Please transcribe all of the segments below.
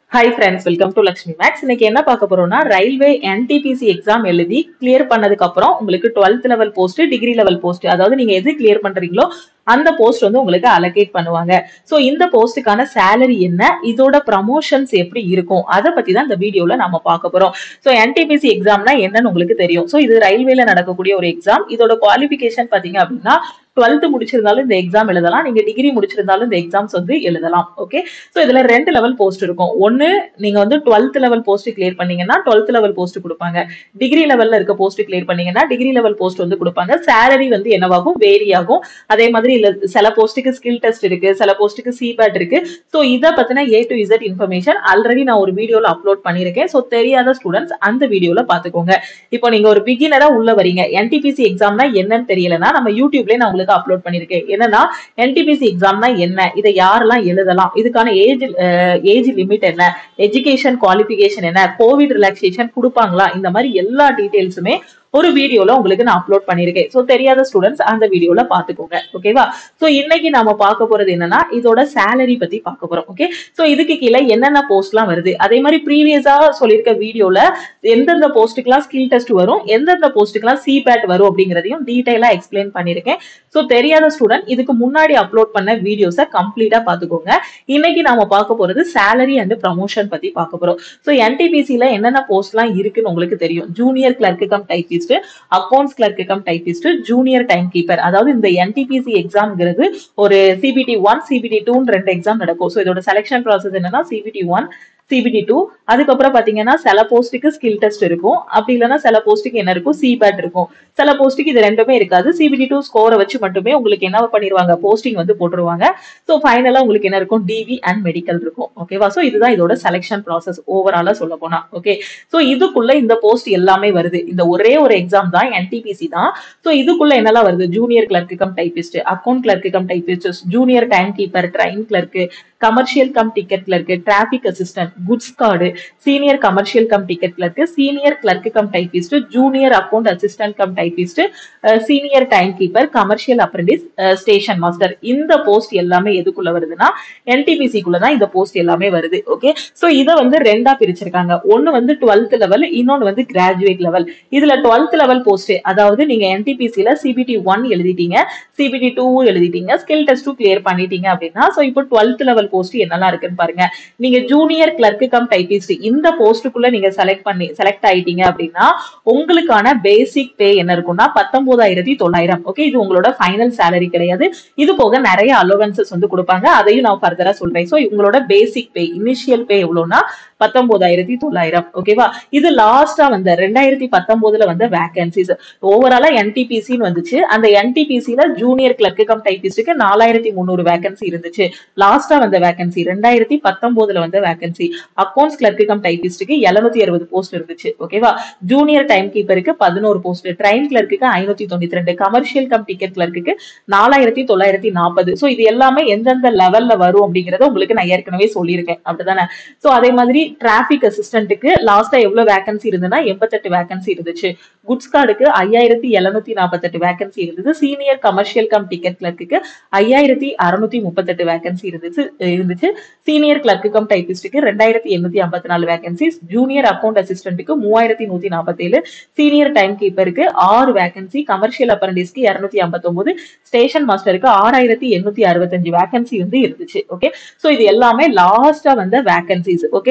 hi friends welcome to Lakshmi makes இன்னைக்கு என்ன பார்க்க போறோம்னா ரயில்வே என்டிபிசி எக்ஸாம் எழுதி கிளியர் பண்ணதுக்கு அப்புறம் உங்களுக்கு twelfth level post degree level post அதாவது நீங்க எது கிளியர் பண்றீங்களோ அந்த போஸ்ட் வந்து உங்களுக்கு அலோகேட் பண்ணுவாங்க சோ இந்த போஸ்ட்டுக்கான சேலரி என்ன இதோட ப்ரமோஷன்ஸ் எப்படி இருக்கும் அதை பத்தி தான் இந்த வீடியோல நம்ம பார்க்க போறோம் சோ என்டிபிசி எக்ஸாம்னா என்னன்னு உங்களுக்கு தெரியும் சோ இது ரயில்வேல நடக்கக்கூடிய ஒரு எக்ஸாம் இதோட குவாலிஃபிகேஷன் பாத்தீங்க அப்படின்னா டுவெல்த் முடிச்சிருந்தாலும் இந்த எக்ஸாம் எழுதலாம் நீங்க டிகிரி முடிச்சிருந்தாலும் இந்த எக்ஸாம்ஸ் வந்து எழுதலாம் ஓகே சோ இதுல ரெண்டு லெவல் போஸ்ட் இருக்கும் ஒன்னு நீங்க வந்து டுவெல்த் லெவல் போஸ்ட் கிளியர் பண்ணீங்கன்னா டுவெல்த் லெவல் போஸ்ட் கொடுப்பாங்க டிகிரி லெவல்ல இருக்க போஸ்ட் கிளியர் பண்ணீங்கன்னா டிகிரி லெவல் போஸ்ட் வந்து கொடுப்பாங்க சேலரி வந்து என்னவாகும் வேரி ஆகும் அதே மாதிரி இல்ல சில போஸ்ட்டுக்கு ஸ்கில் டெஸ்ட் இருக்கு சில போஸ்ட்டுக்கு சிபேட் இருக்கு சோ இத பத்தின A to Z information already நான் ஒரு வீடியோல அப்லோட் பண்ணிருக்கேன் சோ தெரியாத ஸ்டூடெண்ட்ஸ் அந்த வீடியோல பாத்துக்கோங்க இப்போ நீங்க ஒரு பிகினரா உள்ள வரீங்க என்டிபிசி எக்ஸாம்னா என்னன்னு தெரியலனா நம்ம யூடியூப்ல நான் உங்களுக்கு அப்லோட் பண்ணிருக்கேன் என்னன்னா என்டிபிசி எக்ஸாம்னா என்ன இதை யாரெல்லாம் எழுதலாம் இதுக்கான ஏஜ் ஏஜ் லிமிட் என்ன எஜுகேஷன் குவாலிஃபிகேஷன் என்ன கோவிட் ரிலாக்ஸேஷன் கொடுப்பாங்களா இந்த மாதிரி எல்லா டீடைல்ஸுமே ஒரு வீடியோல உங்களுக்கு நான் அப்லோட் பண்ணிருக்கேன் சோ தெரியாத ஸ்டூடெண்ட்ஸ் அந்த வீடியோல பாத்துக்கோங்க ஓகேவா சோ இன்னைக்கு நாம பார்க்க போறது என்னன்னா இதோட சேலரி பத்தி பார்க்க போறோம் ஓகே சோ இதுக்கு கீழே என்னென்ன போஸ்ட்லாம் வருது அதே மாதிரி ப்ரீவியஸா சொல்லியிருக்க வீடியோல எந்தெந்த போஸ்ட்டுக்கெல்லாம் ஸ்கில் டெஸ்ட் வரும் எந்தெந்த போஸ்ட்டுக்கெல்லாம் சிபேட் வரும் அப்படிங்கறதையும் டீடைலா எக்ஸ்பிளைன் பண்ணிருக்கேன் சோ தெரியாத ஸ்டூடெண்ட் இதுக்கு முன்னாடி அப்லோட் பண்ண வீடியோஸை கம்ப்ளீட்டா பாத்துக்கோங்க இன்னைக்கு நாம பார்க்க போறது சேலரி அண்ட் ப்ரமோஷன் பத்தி பார்க்க போறோம் சோ என்டிபிசில என்னென்ன போஸ்ட்லாம் இருக்குன்னு உங்களுக்கு தெரியும் junior clerk cum typist accounts clerk cum typist junior time keeper அதாவது இந்த என்டிபிசி எக்ஸாம்ங்கிறது ஒரு சிபிடி ஒன் சிபிடி டூன்னு ரெண்டு எக்ஸாம் நடக்கும் ஸோ இதோட செலெக்ஷன் ப்ராசஸ் என்னன்னா சிபிடி ஒன் சிபிடி டூ அதுக்கப்புறம் பாத்தீங்கன்னா சில போஸ்ட்டுக்கு ஸ்கில் டெஸ்ட் இருக்கும் அப்படி இல்லைன்னா சில போஸ்ட்டுக்கு என்ன இருக்கும் சிபேட் இருக்கும் சில போஸ்ட்டுக்கு இது ரெண்டுமே இருக்காது சிபிடி டூ ஸ்கோரை வச்சு மட்டுமே உங்களுக்கு என்ன பண்ணிடுவாங்க போஸ்டிங் வந்து போட்டுருவாங்க ஸோ ஃபைனலா உங்களுக்கு என்ன இருக்கும் டிவி அண்ட் மெடிக்கல் இருக்கும் ஓகேவா ஸோ இதுதான் இதோட செலெக்ஷன் ப்ராசஸ் ஓவராலா சொல்ல போனா ஓகே ஸோ இதுக்குள்ள இந்த போஸ்ட் எல்லாமே வருது இந்த ஒரே ஒரு எக்ஸாம் தான் என்டிபிசி தான் ஸோ இதுக்குள்ள என்னெல்லாம் வருது junior clerk cum typist account clerk cum typist junior time keeper train clerk commercial cum ticket clerk traffic assistant goods guard senior commercial cum ticket clerk senior clerk cum typist junior account assistant cum typist senior time keeper commercial apprentice station master இந்த post எல்லாமே எதுக்குள்ள வருதுன்னா என்டிபிசிக்குள்ள தான் இந்த post எல்லாமே வருது okay so இதை வந்து ரெண்டா பிரிச்சிருக்காங்க ஒன்னு வந்து டுவெல்த் லெவல் இன்னொன்னு வந்து கிராஜுவேட் லெவல் இதுல டுவெல்த் லெவல் போஸ்ட் அதாவது நீங்க என்டிபிசில சிபிடி ஒன் எழுதிட்டீங்க சிபிடி டூ எழுதிட்டீங்க ஸ்கில் டெஸ்ட் கிளியர் பண்ணிட்டீங்க அப்படின்னா சோ இப்போ டுவெல்த் லெவல் போஸ்ட் என்னெல்லாம் இருக்குன்னு பாருங்க நீங்க ஜூனியர் கிளர்க்கு கம் டைபிஸ்ட் இந்த போஸ்ட்டுக்குள்ள நீங்க செலக்ட் பண்ணி செலக்ட் ஆயிட்டீங்க அப்படின்னா உங்களுக்கான பேசிக் பே என்ன இருக்கும்னா பத்தொன்பதாயிரத்தி தொள்ளாயிரம் ஓகே இது உங்களோட ஃபைனல் சேலரி கிடையாது இது போக நிறைய அலோவன்சஸ் வந்து கொடுப்பாங்க அதையும் நான் ஃபர்தரா சொல்றேன் ஸோ உங்களோட பேசிக் பே இனிஷியல் பே எவ்வளோனா பத்தொன்பதாயிரத்தி தொள்ளாயிரம் ஓகேவா இது லாஸ்டா வந்த ரெண்டாயிரத்தி பத்தொன்பதுல வந்த வேகன்சிஸ் ஓவராலா என்டிபிசின்னு வந்துச்சு அந்த என்டிபிசில ஜூனியர் கிளர்க்கு கம் டைபிஸ்டுக்கு நாலாயிரத்தி முந்நூறு வேகன்சி இருந்துச்சு லாஸ்டா வந்த வேகன்சி ரெண்டாயிரத்தி பத்தொன்பதுல வந்த வேகன்சி அக்கௌண்ட்ஸ் கிளர்க்கு கம் டைபிஸ்டுக்கு எழுநூத்தி அறுபது போஸ்ட் இருந்துச்சு ஓகேவா ஜூனியர் டைம் கீப்பருக்கு பதினோரு போஸ்ட் ட்ரெயின் கிளர்க்கு ஐநூத்தி தொண்ணூத்தி ரெண்டு கமர்ஷியல் கம் டிக்கெட் கிளர்க்கு நாலாயிரத்தி தொள்ளாயிரத்தி நாற்பது ஸோ இது எல்லாமே எந்தெந்த லெவல்ல வரும் அப்படிங்கறத உங்களுக்கு நான் ஏற்கனவே சொல்லியிருக்கேன் அப்படிதானே ஸோ அதே மாதிரி டிராபிக் அசிஸ்டன்ட்டுக்கு லாஸ்டா எவ்வளவு வேகன்சி இருந்ததுன்னா எண்பத்தெட்டு வேகன்சி இருந்துச்சு குட்ஸ் கார்டுக்கு ஐயாயிரத்தி எழுநூத்தி நாற்பத்தெட்டு வேகன்சி இருந்தது senior commercial cum ticket clerk ஐயாயிரத்தி அறுநூத்தி முப்பத்தெட்டு வேகன்சி இருந்துச்சு இருந்துச்சு சீனியர் கிளர்க்கு கம் டைபிஸ்டுக்கு ரெண்டாயிரத்தி எண்ணூத்தி ஐம்பத்தி நாலு வேகன்சிஸ் ஜூனியர் அக்கௌண்ட் அசிஸ்டன்ட்டுக்கு மூவாயிரத்தி நூத்தி நாற்பத்தேழு சீனியர் டைம் கீப்பருக்கு ஆறு வேகன்சி கமர்ஷியல் அப்ரண்டிஸ்க்கு இருநூத்தி ஐம்பத்தொன்பது ஸ்டேஷன் மாஸ்டருக்கு ஆறாயிரத்தி எண்ணூத்தி அறுபத்தஞ்சு வேகன்சி வந்து இருந்துச்சு ஓகே சோ இது எல்லாமே லாஸ்டா வந்த வேகன்சிஸ் ஓகே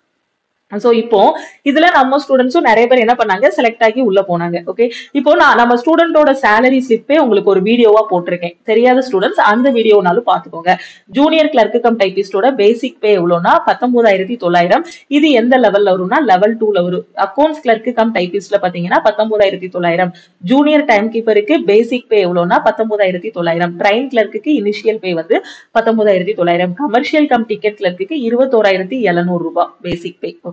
சோ இப்போ இதுல நம்ம ஸ்டூடெண்ட்ஸும் நிறைய பேர் என்ன பண்ணாங்க செலக்ட் ஆகி உள்ள போனாங்க ஓகே இப்போ நான் நம்ம ஸ்டூடெண்டோட சேலரி ஸ்லிப்பே உங்களுக்கு ஒரு வீடியோவா போட்டிருக்கேன் தெரியாத ஸ்டூடெண்ட்ஸ் அந்த வீடியோனாலும் பாத்துக்கோங்க ஜூனியர் கிளர்க்கு கம் டைபிஸ்டோட பேசிக் பே எவ்வளோனா பத்தொன்பதாயிரத்தி தொள்ளாயிரம் இது எந்த லெவல்ல வரும்னா லெவல் டூல வரும் அக்கௌண்ட்ஸ் கிளர்க்கு கம் டைபிஸ்ட்ல பாத்தீங்கன்னா பத்தொன்பதாயிரத்தி தொள்ளாயிரம் ஜூனியர் டைம் கீப்பருக்கு பேசிக் பே எவ்வளோனா பத்தொன்பதாயிரத்தி தொள்ளாயிரம் ட்ரெயின் கிளர்க்கு இனிஷியல் பே வந்து பத்தொன்பதாயிரத்தி தொள்ளாயிரம் கமர்ஷியல் கம் டிக்கெட் கிளர்க்கு இருபத்தோராயிரத்தி எழுநூறு ரூபாய் பேசிக் பே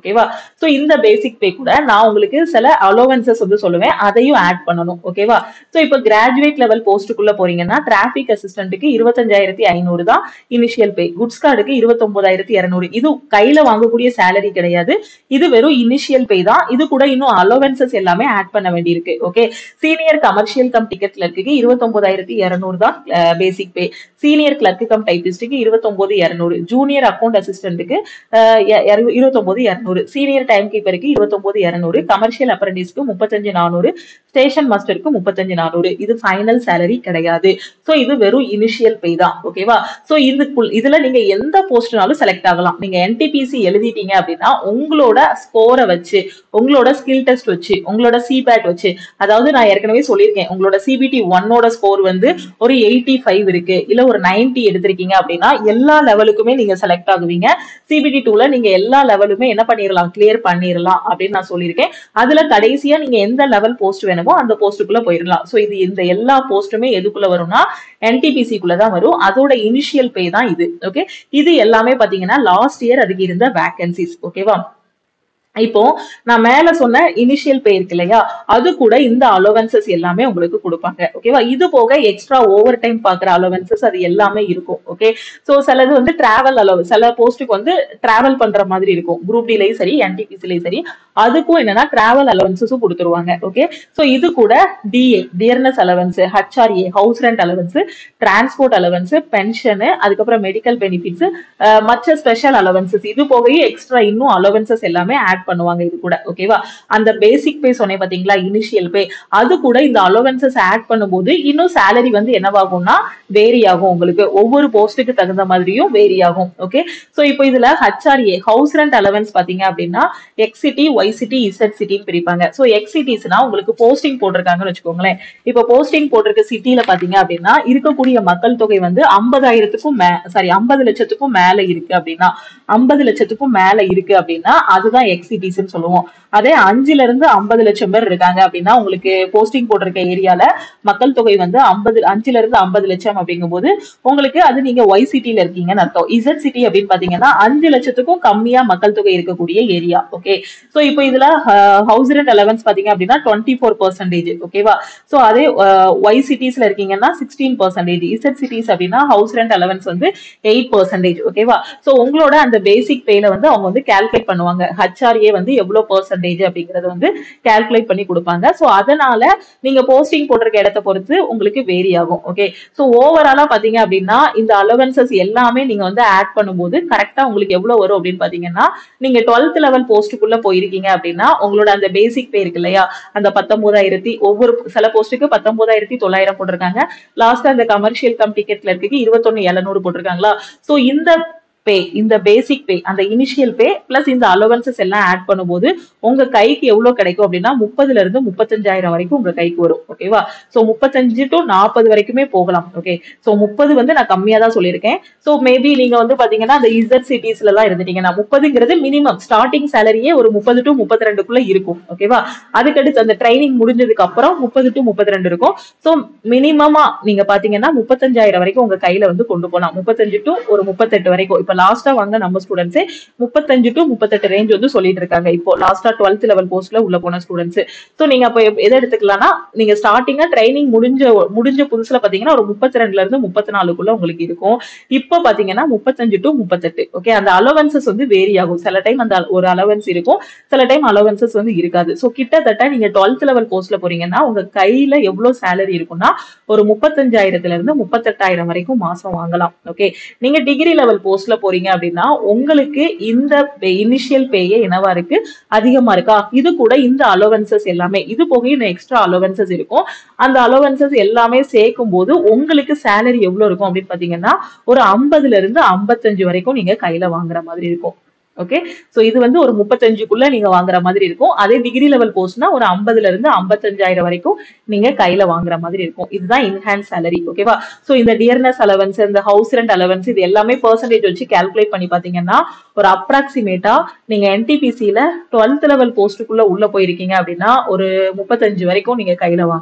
ஓகேவா சோ இந்த பேசிக் பே கூட நான் உங்களுக்கு சில அலோவன்சஸ் வந்து சொல்லுவேன் அதையும் ஆட் பண்ணணும் ஓகேவா சோ இப்போ கிராஜுவேட் லெவல் போஸ்ட்டுக்குள்ள போறீங்கன்னா டிராபிக் அசிஸ்டன்ட்டுக்கு இருபத்தஞ்சாயிரத்தி ஐநூறு தான் இனிஷியல் பே குட்ஸ் கார்டுக்கு இருபத்தொன்பதாயிரத்தி இருநூறு இது கையில வாங்கக்கூடிய சேலரி கிடையாது இது வெறும் இனிஷியல் பே தான் இது கூட இன்னும் அலோவன்சஸ் எல்லாமே ஆட் பண்ண வேண்டியிருக்கு okay senior commercial cum ticket clerk இருபத்தொன்பதாயிரத்தி இருநூறு தான் basic pay senior clerk cum டைபிஸ்டுக்கு இருபத்தொன்பது இருநூறு ஜூனியர் அக்கௌண்ட் அசிஸ்டன்ட்டுக்கு இருபத்தொன்பது இருநூறு சீனியர் டைம் கீப்பருக்கு இருபத்தொன்பது இருநூறு கமர்ஷியல் அப்ரண்டிஸ்க்கு முப்பத்தஞ்சு நானூறு ஸ்டேஷன் மாஸ்டருக்கு முப்பத்தஞ்சு நானூறு இது ஃபைனல் சேலரி கிடையாது சோ இது வெறும் இனிஷியல் பே தான் ஓகேவா சோ இதுக்குள் இதுல நீங்க எந்த போஸ்ட்னாலும் செலக்ட் ஆகலாம் நீங்க என்டிபிசி எழுதிட்டீங்க அப்படின்னா உங்களோட ஸ்கோரை வச்சு உங்களோட ஸ்கில் டெஸ்ட் வச்சு உங்களோட சிபேட் வச்சு அதாவது நான் ஏற்கனவே சொல்லியிருக்கேன் உங்களோட சிபிடி ஒன்னோட ஸ்கோர் வந்து ஒரு எயிட்டி ஃபைவ் இருக்கு இல்ல ஒரு நைன்டி எடுத்திருக்கீங்க அப்படின்னா எல்லா லெவலுக்குமே நீங்க செலக்ட் ஆகுவீங்க சிபிடி டூல நீங்க எல்லா லெவலுமே என்ன பண்ணிடலாம் கிளியர் பண்ணிடலாம் அப்படின்னு நான் சொல்லியிருக்கேன் அதுல கடைசியா நீங்க எந்த லெவல் போஸ்ட் வேணுமோ அந்த போஸ்ட்டுக்குள்ள போயிடலாம் சோ இது இந்த எல்லா போஸ்ட்டுமே எதுக்குள்ள வரும்னா NTPC குள்ள தான் வரும் அதோட இனிஷியல் பே தான் இது ஓகே இது எல்லாமே பாத்தீங்கன்னா லாஸ்ட் இயர் அதுக்கு இருந்த வேகன்சிஸ் ஓகேவா இப்போ நான் மேல சொன்ன இனிஷியல் பே இருக்கு இல்லையா அது கூட இந்த அலோவன்சஸ் எல்லாமே உங்களுக்கு கொடுப்பாங்க ஓகேவா இது போக எக்ஸ்ட்ரா ஓவர் டைம் பாக்குற அலோவன்சஸ் அது எல்லாமே இருக்கும் ஓகே சோ சிலது வந்து டிராவல் அலோவ் சில போஸ்ட்டுக்கு வந்து டிராவல் பண்ற மாதிரி இருக்கும் குரூப் டிலையும் சரி என்டிபிசிலையும் சரி அதுக்கும் என்னன்னா டிராவல் அலவன்சஸும் கொடுத்துருவாங்க ஓகே சோ இது கூட DA dearness allowance HRA house rent allowance transport allowance pension அதுக்கப்புறம் மெடிக்கல் பெனிஃபிட்ஸ் மற்ற ஸ்பெஷல் அலவன்சஸ் இது போகவே எக்ஸ்ட்ரா இன்னும் அலவன்சஸ் எல்லாமே ஆட் பண்ணுவாங்க இது கூட ஓகேவா அந்த பேசிக் பே சொன்னேன் பாத்தீங்களா இனிஷியல் பே அது கூட இந்த அலவன்சஸ் ஆட் பண்ணும்போது இன்னும் சேலரி வந்து என்னவாகும்னா வேரி ஆகும் உங்களுக்கு ஒவ்வொரு போஸ்ட்டுக்கு தகுந்த மாதிரியும் வேரி ஆகும் ஓகே சோ இப்போ இதுல ஹச்ஆர்ஏ ஹவுஸ் ரெண்ட் அலவன்ஸ் பாத்தீங்க அப்படின்னா X city Y city Z சிட்டின்னு பிரிப்பாங்க சோ எக்ஸ் சிட்டிஸ்னா உங்களுக்கு போஸ்டிங் போட்டிருக்காங்கன்னு வச்சுக்கோங்களேன் இப்போ போஸ்டிங் போட்டிருக்க சிட்டில பாத்தீங்க அப்படின்னா இருக்கக்கூடிய மக்கள் தொகை வந்து ஐம்பதாயிரத்துக்கும் மே சாரி ஐம்பது லட்சத்துக்கும் மேல இருக்கு அப்படின்னா ஐம்பது லட்சத்துக்கும் மேல இருக்கு அப்படின்னா அதுதான் எக்ஸ் சிட்டிஸ்ன்னு சொல்லுவோம் அதே அஞ்சுல இருந்து ஐம்பது லட்சம் பேர் இருக்காங்க அப்படின்னா உங்களுக்கு போஸ்டிங் போட்டிருக்க ஏரியால மக்கள் தொகை வந்து ஐம்பது அஞ்சுல இருந்து ஐம்பது லட்சம் அப்படிங்கும்போது உங்களுக்கு அது நீங்க ஒய் சிட்டில இருக்கீங்கன்னு அர்த்தம் இசட் சிட்டி அப்படின்னு பாத்தீங்கன்னா அஞ்சு லட்சத்துக்கும் கம்மியா மக்கள் தொகை இருக்கக்கூடிய ஏரியா ஓகே சோ இப்போ இதுல ஹவுஸ் ரெண்ட் அலவன்ஸ் பாத்தீங்க அப்படின்னா டுவெண்ட்டி ஃபோர் பர்சன்டேஜ் ஓகேவா சோ அதே ஒய் சிட்டிஸ்ல இருக்கீங்கன்னா சிக்ஸ்டீன் பர்சன்டேஜ் இசட் சிட்டிஸ் அப்படின்னா ஹவுஸ் ரெண்ட் அலவன்ஸ் வந்து எயிட் பர்சன்டேஜ் ஓகேவா சோ உங்களோட அந்த பேசிக் பேல வந்து அவங்க வந்து கால்குலேட் பண்ணுவாங்க ஹச்ஆர்ஏ வந்து எவ்வளவு பர்சன்டேஜ் அப்படிங்கறது வந்து கால்குலேட் பண்ணி கொடுப்பாங்க சோ அதனால நீங்க போஸ்டிங் போட்டிருக்க இடத்த பொறுத்து உங்களுக்கு வேரி ஆகும் ஓகே சோ ஓவராலா பாத்தீங்க அப்படின்னா இந்த அலவன்சஸ் எல்லாமே நீங்க வந்து ஆட் பண்ணும்போது கரெக்டா உங்களுக்கு எவ்வளவு வரும் அப்படின்னு பாத்தீங்கன்னா நீங்க டுவெல்த் லெவல் போஸ்ட்டுக்குள்ள போயிருக்கீங்க அப்படின்னா உங்களோட அந்த பேசிக் பே இருக்கு இல்லையா அந்த பத்தொன்பதாயிரத்தி ஒவ்வொரு சில போஸ்ட்டுக்கு பத்தொன்பதாயிரத்தி தொள்ளாயிரம் போட்டிருக்காங்க லாஸ்ட் அந்த கமர்ஷியல் கம் டிக்கெட்ல இருக்கு இருபத்தொன்னு எழுநூறு போட்டிருக்காங்களா சோ இந்த பே இந்த பேசிக் பே அந்த இனிஷியல் பே பிளஸ் இந்த அலவன்சஸ் எல்லாம் ஆட் பண்ணும்போது உங்க கைக்கு எவ்வளவு கிடைக்கும் அப்படின்னா முப்பதுல இருந்து முப்பத்தஞ்சாயிரம் வரைக்கும் உங்க கைக்கு வரும் ஓகேவா சோ முப்பத்தஞ்சு டு நாற்பது வரைக்குமே போகலாம் ஓகே சோ முப்பது வந்து நான் கம்மியா தான் சொல்லியிருக்கேன் சோ மேபி நீங்க வந்து பாத்தீங்கன்னா அந்த இசட் சிட்டிஸ்ல தான் இருந்துட்டீங்கன்னா முப்பதுங்கிறது மினிமம் ஸ்டார்டிங் சேலரியே ஒரு முப்பது டு முப்பத்தி ரெண்டுக்குள்ள இருக்கும் ஓகேவா அதுக்கடுத்து அந்த ட்ரைனிங் முடிஞ்சதுக்கு அப்புறம் முப்பது டு முப்பத்தி ரெண்டு இருக்கும் சோ மினிமமா நீங்க பாத்தீங்கன்னா முப்பத்தஞ்சாயிரம் வரைக்கும் உங்க கையில வந்து கொண்டு போகலாம் முப்பத்தஞ்சு டு ஒரு முப்பத்தெட்டு வரைக்கும் இப்ப லாஸ்டா வாங்க நம்ம ஸ்டூடெண்ட்ஸே முப்பத்தஞ்சு டு முப்பத்தெட்டு ரேஞ்ச் வந்து சொல்லிட்டு இருக்காங்க இப்போ லாஸ்டா டுவெல்த் லெவல் போஸ்ட்ல உள்ள போன ஸ்டூடெண்ட்ஸ் சோ நீங்க அப்ப எப்- எதை எடுத்துக்கலாம்னா நீங்க ஸ்டார்டிங்கா ட்ரைனிங் முடிஞ்ச முடிஞ்ச புதுசுல பாத்தீங்கன்னா ஒரு முப்பத்தி ரெண்டுல இருந்து முப்பத்தி நாலுக்குள்ள உங்களுக்கு இருக்கும் இப்போ பாத்தீங்கன்னா முப்பத்தஞ்சு டு முப்பத்தெட்டு ஓகே அந்த அலவன்சஸ் வந்து வேரி ஆகும் சில டைம் அந்த ஒரு அலவன்ஸ் இருக்கும் சில டைம் அலவன்சஸ் வந்து இருக்காது சோ கிட்டத்தட்ட நீங்க டுவெல்த் லெவல் போஸ்ட்ல போறீங்கன்னா உங்க கையில எவ்வளவு சேலரி இருக்கும்னா ஒரு முப்பத்தஞ்சாயிரத்துல இருந்து முப்பத்தெட்டாயிரம் வரைக்கும் மாசம் வாங்கலாம் ஓகே நீங்க டிகிரி லெவல் போஸ்ட்ல போறீங்க அப்படின்னா உங்களுக்கு இந்த இனிஷியல் பேயே என்னவா இருக்கு அதிகமா இருக்கா இது கூட இந்த அலோவன்சஸ் எல்லாமே இது போக இன்னும் எக்ஸ்ட்ரா அலோவன்சஸ் இருக்கும் அந்த அலோவன்சஸ் எல்லாமே சேர்க்கும் போது உங்களுக்கு சேலரி எவ்வளவு இருக்கும் அப்படின்னு பாத்தீங்கன்னா ஒரு ஐம்பதுல இருந்து ஐம்பத்தஞ்சு வரைக்கும் நீங்க கையில வாங்குற மாதிரி இருக்கும் ஓகே சோ இது வந்து ஒரு முப்பத்தஞ்சுக்குள்ள நீங்க வாங்குற மாதிரி இருக்கும் அதே டிகிரி லெவல் போஸ்ட்னா ஒரு ஐம்பதுல இருந்து ஐம்பத்தஞ்சாயிரம் வரைக்கும் நீங்க கையில வாங்குற மாதிரி இருக்கும் இதுதான் இன்ஹேண்ட் சேலரி ஓகேவா சோ இந்த டியர்னஸ் அலவன்ஸ் இந்த ஹவுஸ் ரெண்ட் அலவன்ஸ் இது எல்லாமே பெர்சன்டேஜ் வச்சு கால்குலேட் பண்ணி பாத்தீங்கன்னா ஒரு அப்ராக்சிமேட்டா நீங்க என்டிபிசில டுவெல்த் லெவல் போஸ்ட்டுக்குள்ள உள்ள போயிருக்கீங்க அப்படின்னா ஒரு முப்பத்தஞ்சு வரைக்கும் நீங்க கையில வாங்கலாம்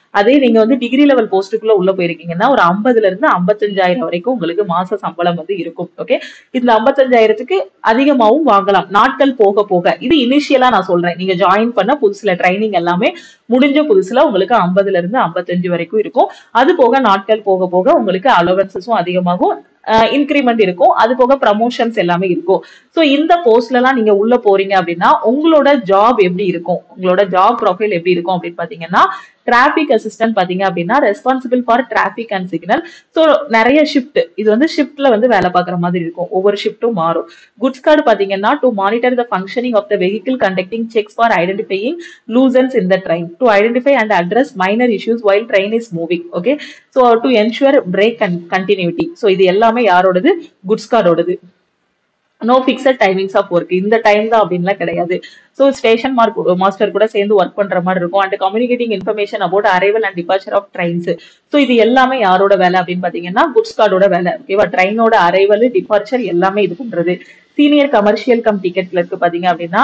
அதே நீங்க வந்து டிகிரி லெவல் போஸ்ட்டுக்குள்ள உள்ள போயிருக்கீங்கன்னா ஒரு ஐம்பதுல இருந்து ஐம்பத்தஞ்சாயிரம் வரைக்கும் உங்களுக்கு மாச சம்பளம் வந்து இருக்கும் ஓகே இந்த ஐம்பத்தஞ்சாயிரத்துக்கு அதிகமாவும் வாங்கலாம் நாட்கள் போக போக இது இனிஷியலா நான் சொல்றேன் நீங்க ஜாயின் பண்ண புதுசுல ட்ரைனிங் எல்லாமே முடிஞ்ச புதுசுல உங்களுக்கு ஐம்பதுல இருந்து ஐம்பத்தஞ்சு வரைக்கும் இருக்கும் அது போக நாட்கள் போக போக உங்களுக்கு அலவன்சஸும் அதிகமாகும் இன்க்ரிமெண்ட் இருக்கும் அது போக ப்ரமோஷன்ஸ் எல்லாமே இருக்கும் ஸோ இந்த போஸ்ட்ல எல்லாம் நீங்க உள்ள போறீங்க அப்படின்னா உங்களோட ஜாப் எப்படி இருக்கும் உங்களோட ஜாப் ப்ரொஃபைல் எப்படி இருக்கும் அப்படின்னு பாத்தீங்கன்னா டிராபிக் அசிஸ்டன்ட் பாத்தீங்க அப்படின்னா responsible for traffic and signal so நிறைய ஷிஃப்ட் இது வந்து ஷிஃப்ட்ல வந்து வேலை பார்க்குற மாதிரி இருக்கும் ஒவ்வொரு ஷிஃப்ட்டும் மாறும் குட்ஸ் கார்டு பாத்தீங்கன்னா to monitor the functioning of the vehicle conducting checks for identifying looseness in the train to identify and address minor issues while train is moving okay so to ensure brake and continuity so இது எல்லாமே யாரோடது goods கார்டோடது no fixed timings of work இந்த time தான் அப்படின்லாம் கிடையாது so station mark master கூட சேர்ந்து ஒர்க் பண்ற மாதிரி இருக்கும் and communicating information about arrival and departure of trains so இது எல்லாமே யாரோட வேலை அப்படின்னு பாத்தீங்கன்னா குட்ஸ் கார்டோட வேலை ஓகேவா ட்ரெயினோட அரைவல் டிபார்ச்சர் எல்லாமே இது பண்றது senior commercial cum ticket clerk பாத்தீங்க அப்படின்னா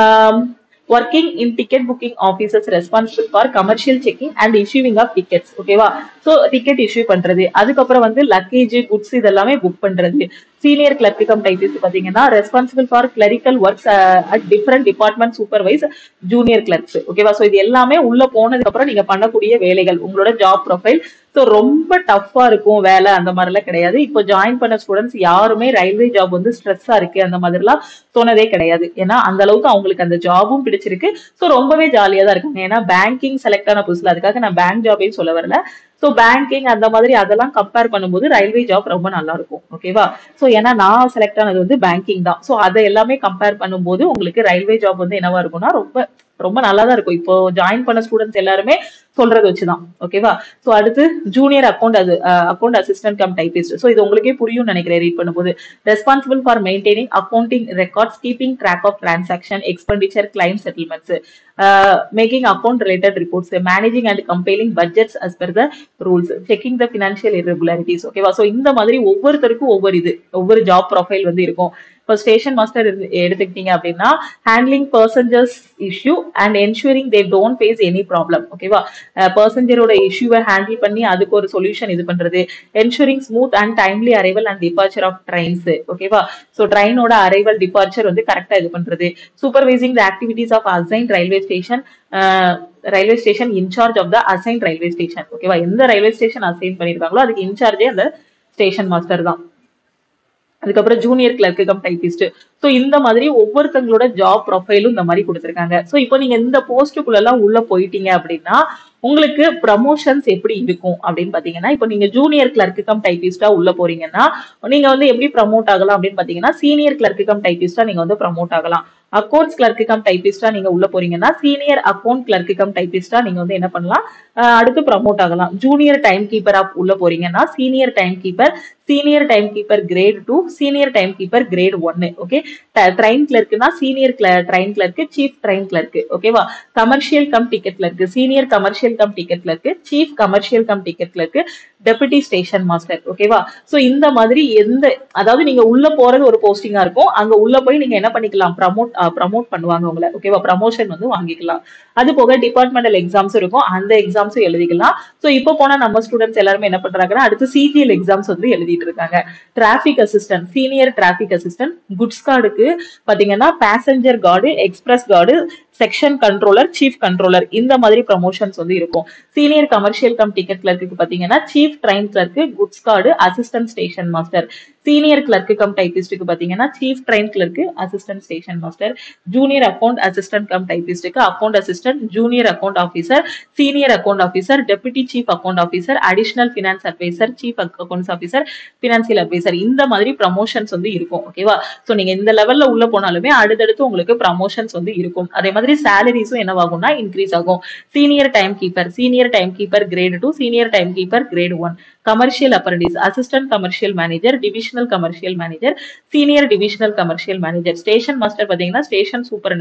working in ticket booking officers responsible for commercial checking and issuing of tickets ஓகேவா ஸோ டிக்கெட் இஷ்யூ பண்றது அதுக்கப்புறம் வந்து லக்கேஜ் குட்ஸ் இதெல்லாமே புக் பண்றது சீனியர் கிளர்க்கிகம் டைப்பிஸ் பாத்தீங்கன்னா responsible for clerical works at different department supervise junior clerks ஓகேவா so இது எல்லாமே உள்ள போனதுக்கு அப்புறம் நீங்க பண்ணக்கூடிய வேலைகள் உங்களோட ஜாப் ப்ரொஃபைல் ஸோ ரொம்ப டஃப்பா இருக்கும் வேலை அந்த மாதிரிலாம் கிடையாது இப்போ ஜாயின் பண்ண ஸ்டூடெண்ட்ஸ் யாருமே ரயில்வே ஜாப் வந்து ஸ்ட்ரெஸ்ஸா இருக்கு அந்த மாதிரிலாம் சொன்னதே கிடையாது ஏன்னா அந்த அளவுக்கு அவங்களுக்கு அந்த ஜாபும் பிடிச்சிருக்கு ஸோ ரொம்பவே ஜாலியா தான் இருக்காங்க ஏன்னா பேங்கிங் செலக்ட் ஆன புதுசுல அதுக்காக நான் பேங்க் ஜாபே சொல்ல வரல ஸோ பேங்கிங் அந்த மாதிரி அதெல்லாம் கம்பேர் பண்ணும்போது ரயில்வே ஜாப் ரொம்ப நல்லா இருக்கும் ஓகேவா ஸோ ஏன்னா நான் செலக்ட் ஆனது வந்து பேங்கிங் தான் ஸோ அதை எல்லாமே கம்பேர் பண்ணும்போது உங்களுக்கு ரயில்வே ஜாப் வந்து என்னவா இருக்கும்னா ரொம்ப ரொம்ப நல்லா தான் இருக்கும் இப்போ ஜாயின் பண்ண ஸ்டூடெண்ட்ஸ் எல்லாருமே சொல்றது வச்சுதான் ஓகேவா ஸோ அடுத்து ஜூனியர் அக்கௌண்ட் அது account assistant cum typist so இது உங்களுக்கே புரியும் நினைக்கிறேன் ரீட் பண்ணும்போது responsible for maintaining accounting records keeping track of transaction expenditure claim settlements making account related reports managing and compiling budgets as per the rules checking the financial irregularities ஓகேவா so இந்த மாதிரி ஒவ்வொருத்தருக்கும் ஒவ்வொரு இது ஒவ்வொரு ஜாப் ப்ரொஃபைல் வந்து இருக்கும் இப்போ ஸ்டேஷன் மாஸ்டர் எடுத்துக்கிட்டீங்க அப்படின்னா handling passengers issue and ensuring they don't face any problem ஓகேவா பர்சன்ஜரோட இஷ்யூவை ஹேண்டில் பண்ணி அதுக்கு ஒரு சொல்யூஷன் இது பண்றது ensuring smooth and timely arrival and departure of trains ஓகேவா ஸோ ட்ரெயினோட அரைவல் டிபார்ச்சர் வந்து கரெக்டா இது பண்றது supervising the activities of assign railway station railway station incharge of the assign railway station ஓகேவா எந்த ரயில்வே ஸ்டேஷன் அசைன் பண்ணிருக்காங்களோ அதுக்கு இன்சார்ஜே அந்த ஸ்டேஷன் மாஸ்டர் தான் அதுக்கப்புறம் junior clerk cum typist so இந்த மாதிரி ஒவ்வொருத்தங்களோட ஜாப் ப்ரொஃபைலும் இந்த மாதிரி கொடுத்துருக்காங்க ஸோ இப்போ நீங்க இந்த போஸ்ட்டுக்குள்ள எல்லாம் உள்ள போயிட்டீங்க அப்படின்னா உங்களுக்கு ப்ரமோஷன்ஸ் எப்படி இருக்கும் அப்படின்னு பாத்தீங்கன்னா இப்போ நீங்க ஜூனியர் கிளர்க்கு கம் டைபிஸ்டா உள்ள போறீங்கன்னா நீங்க வந்து எப்படி ப்ரமோட் ஆகலாம் அப்படின்னு பாத்தீங்கன்னா சீனியர் கிளர்க்கு கம் டைபிஸ்டா நீங்க வந்து ப்ரமோட் ஆகலாம் அக்கௌண்ட்ஸ் கிளர்க்கு கம் டைபிஸ்டா நீங்க உள்ள போறீங்கன்னா சீனியர் அக்கௌண்ட் கிளர்க்கு கம் டைபிஸ்டா நீங்க வந்து என்ன பண்ணலாம் அஹ் அடுத்து ப்ரமோட் ஆகலாம் ஜூனியர் டைம் கீப்பரா உள்ள போறீங்கன்னா senior time keeper senior time keeper grade two senior time keeper grade ஒன்னு ஓகே ட்ரெயின் கிளர்க்குனா senior train clerk chief train clerk ஓகேவா commercial cum ticket clerk senior commercial cum ticket clerk chief commercial cum ticket clerk deputy station master ஓகேவா so இந்த மாதிரி எந்த அதாவது நீங்க உள்ள போறது ஒரு போஸ்டிங்கா இருக்கும் அங்க உள்ள போய் நீங்க என்ன பண்ணிக்கலாம் ப்ரமோட் ப்ரமோட் பண்ணுவாங்க உங்களை ஓகேவா ப்ரமோஷன் வந்து வாங்கிக்கலாம் அது போக டிபார்ட்மெண்டல் எக்ஸாம்ஸ் இருக்கும் அந்த எக்ஸாம்ஸும் எழுதிக்கலாம் சோ இப்போ போனா நம்ம ஸ்டூடெண்ட்ஸ் எல்லாருமே என்ன பண்றாங்கன்னா அடுத்து சிஜிஎல் எக்ஸாம்ஸ் வந்து எழுதிட்டு இருக்காங்க traffic assistant senior traffic assistant goods கார்டுக்கு பாத்தீங்கன்னா passenger guard express guard section controller chief controller இந்த மாதிரி ப்ரமோஷன்ஸ் வந்து இருக்கும் senior commercial cum ticket clerk பாத்தீங்கன்னா chief train clerk goods guard assistant station master senior clerk cum டைபிஸ்டுக்கு பாத்தீங்கன்னா chief train clerk assistant station master junior account assistant cum டைபிஸ்டுக்கு account assistant junior account officer senior account officer deputy chief account officer additional finance advisor chief accounts officer financial advisor இந்த மாதிரி promotions வந்து இருக்கும் ஓகேவா so நீங்க இந்த லெவல்ல உள்ள போனாலுமே அடுத்தடுத்து உங்களுக்கு ப்ரமோஷன்ஸ் வந்து இருக்கும் அதே மாதிரி சேலரிஸும் என்னவாகும்னா இன்க்ரீஸ் ஆகும் senior time keeper senior time keeper grade two senior time keeper grade one commercial apprentice assistant commercial manager divisional commercial manager senior divisional commercial manager station master பாத்தீங்கன்னா ஸ்டேஷன் சூப்பரண்ட்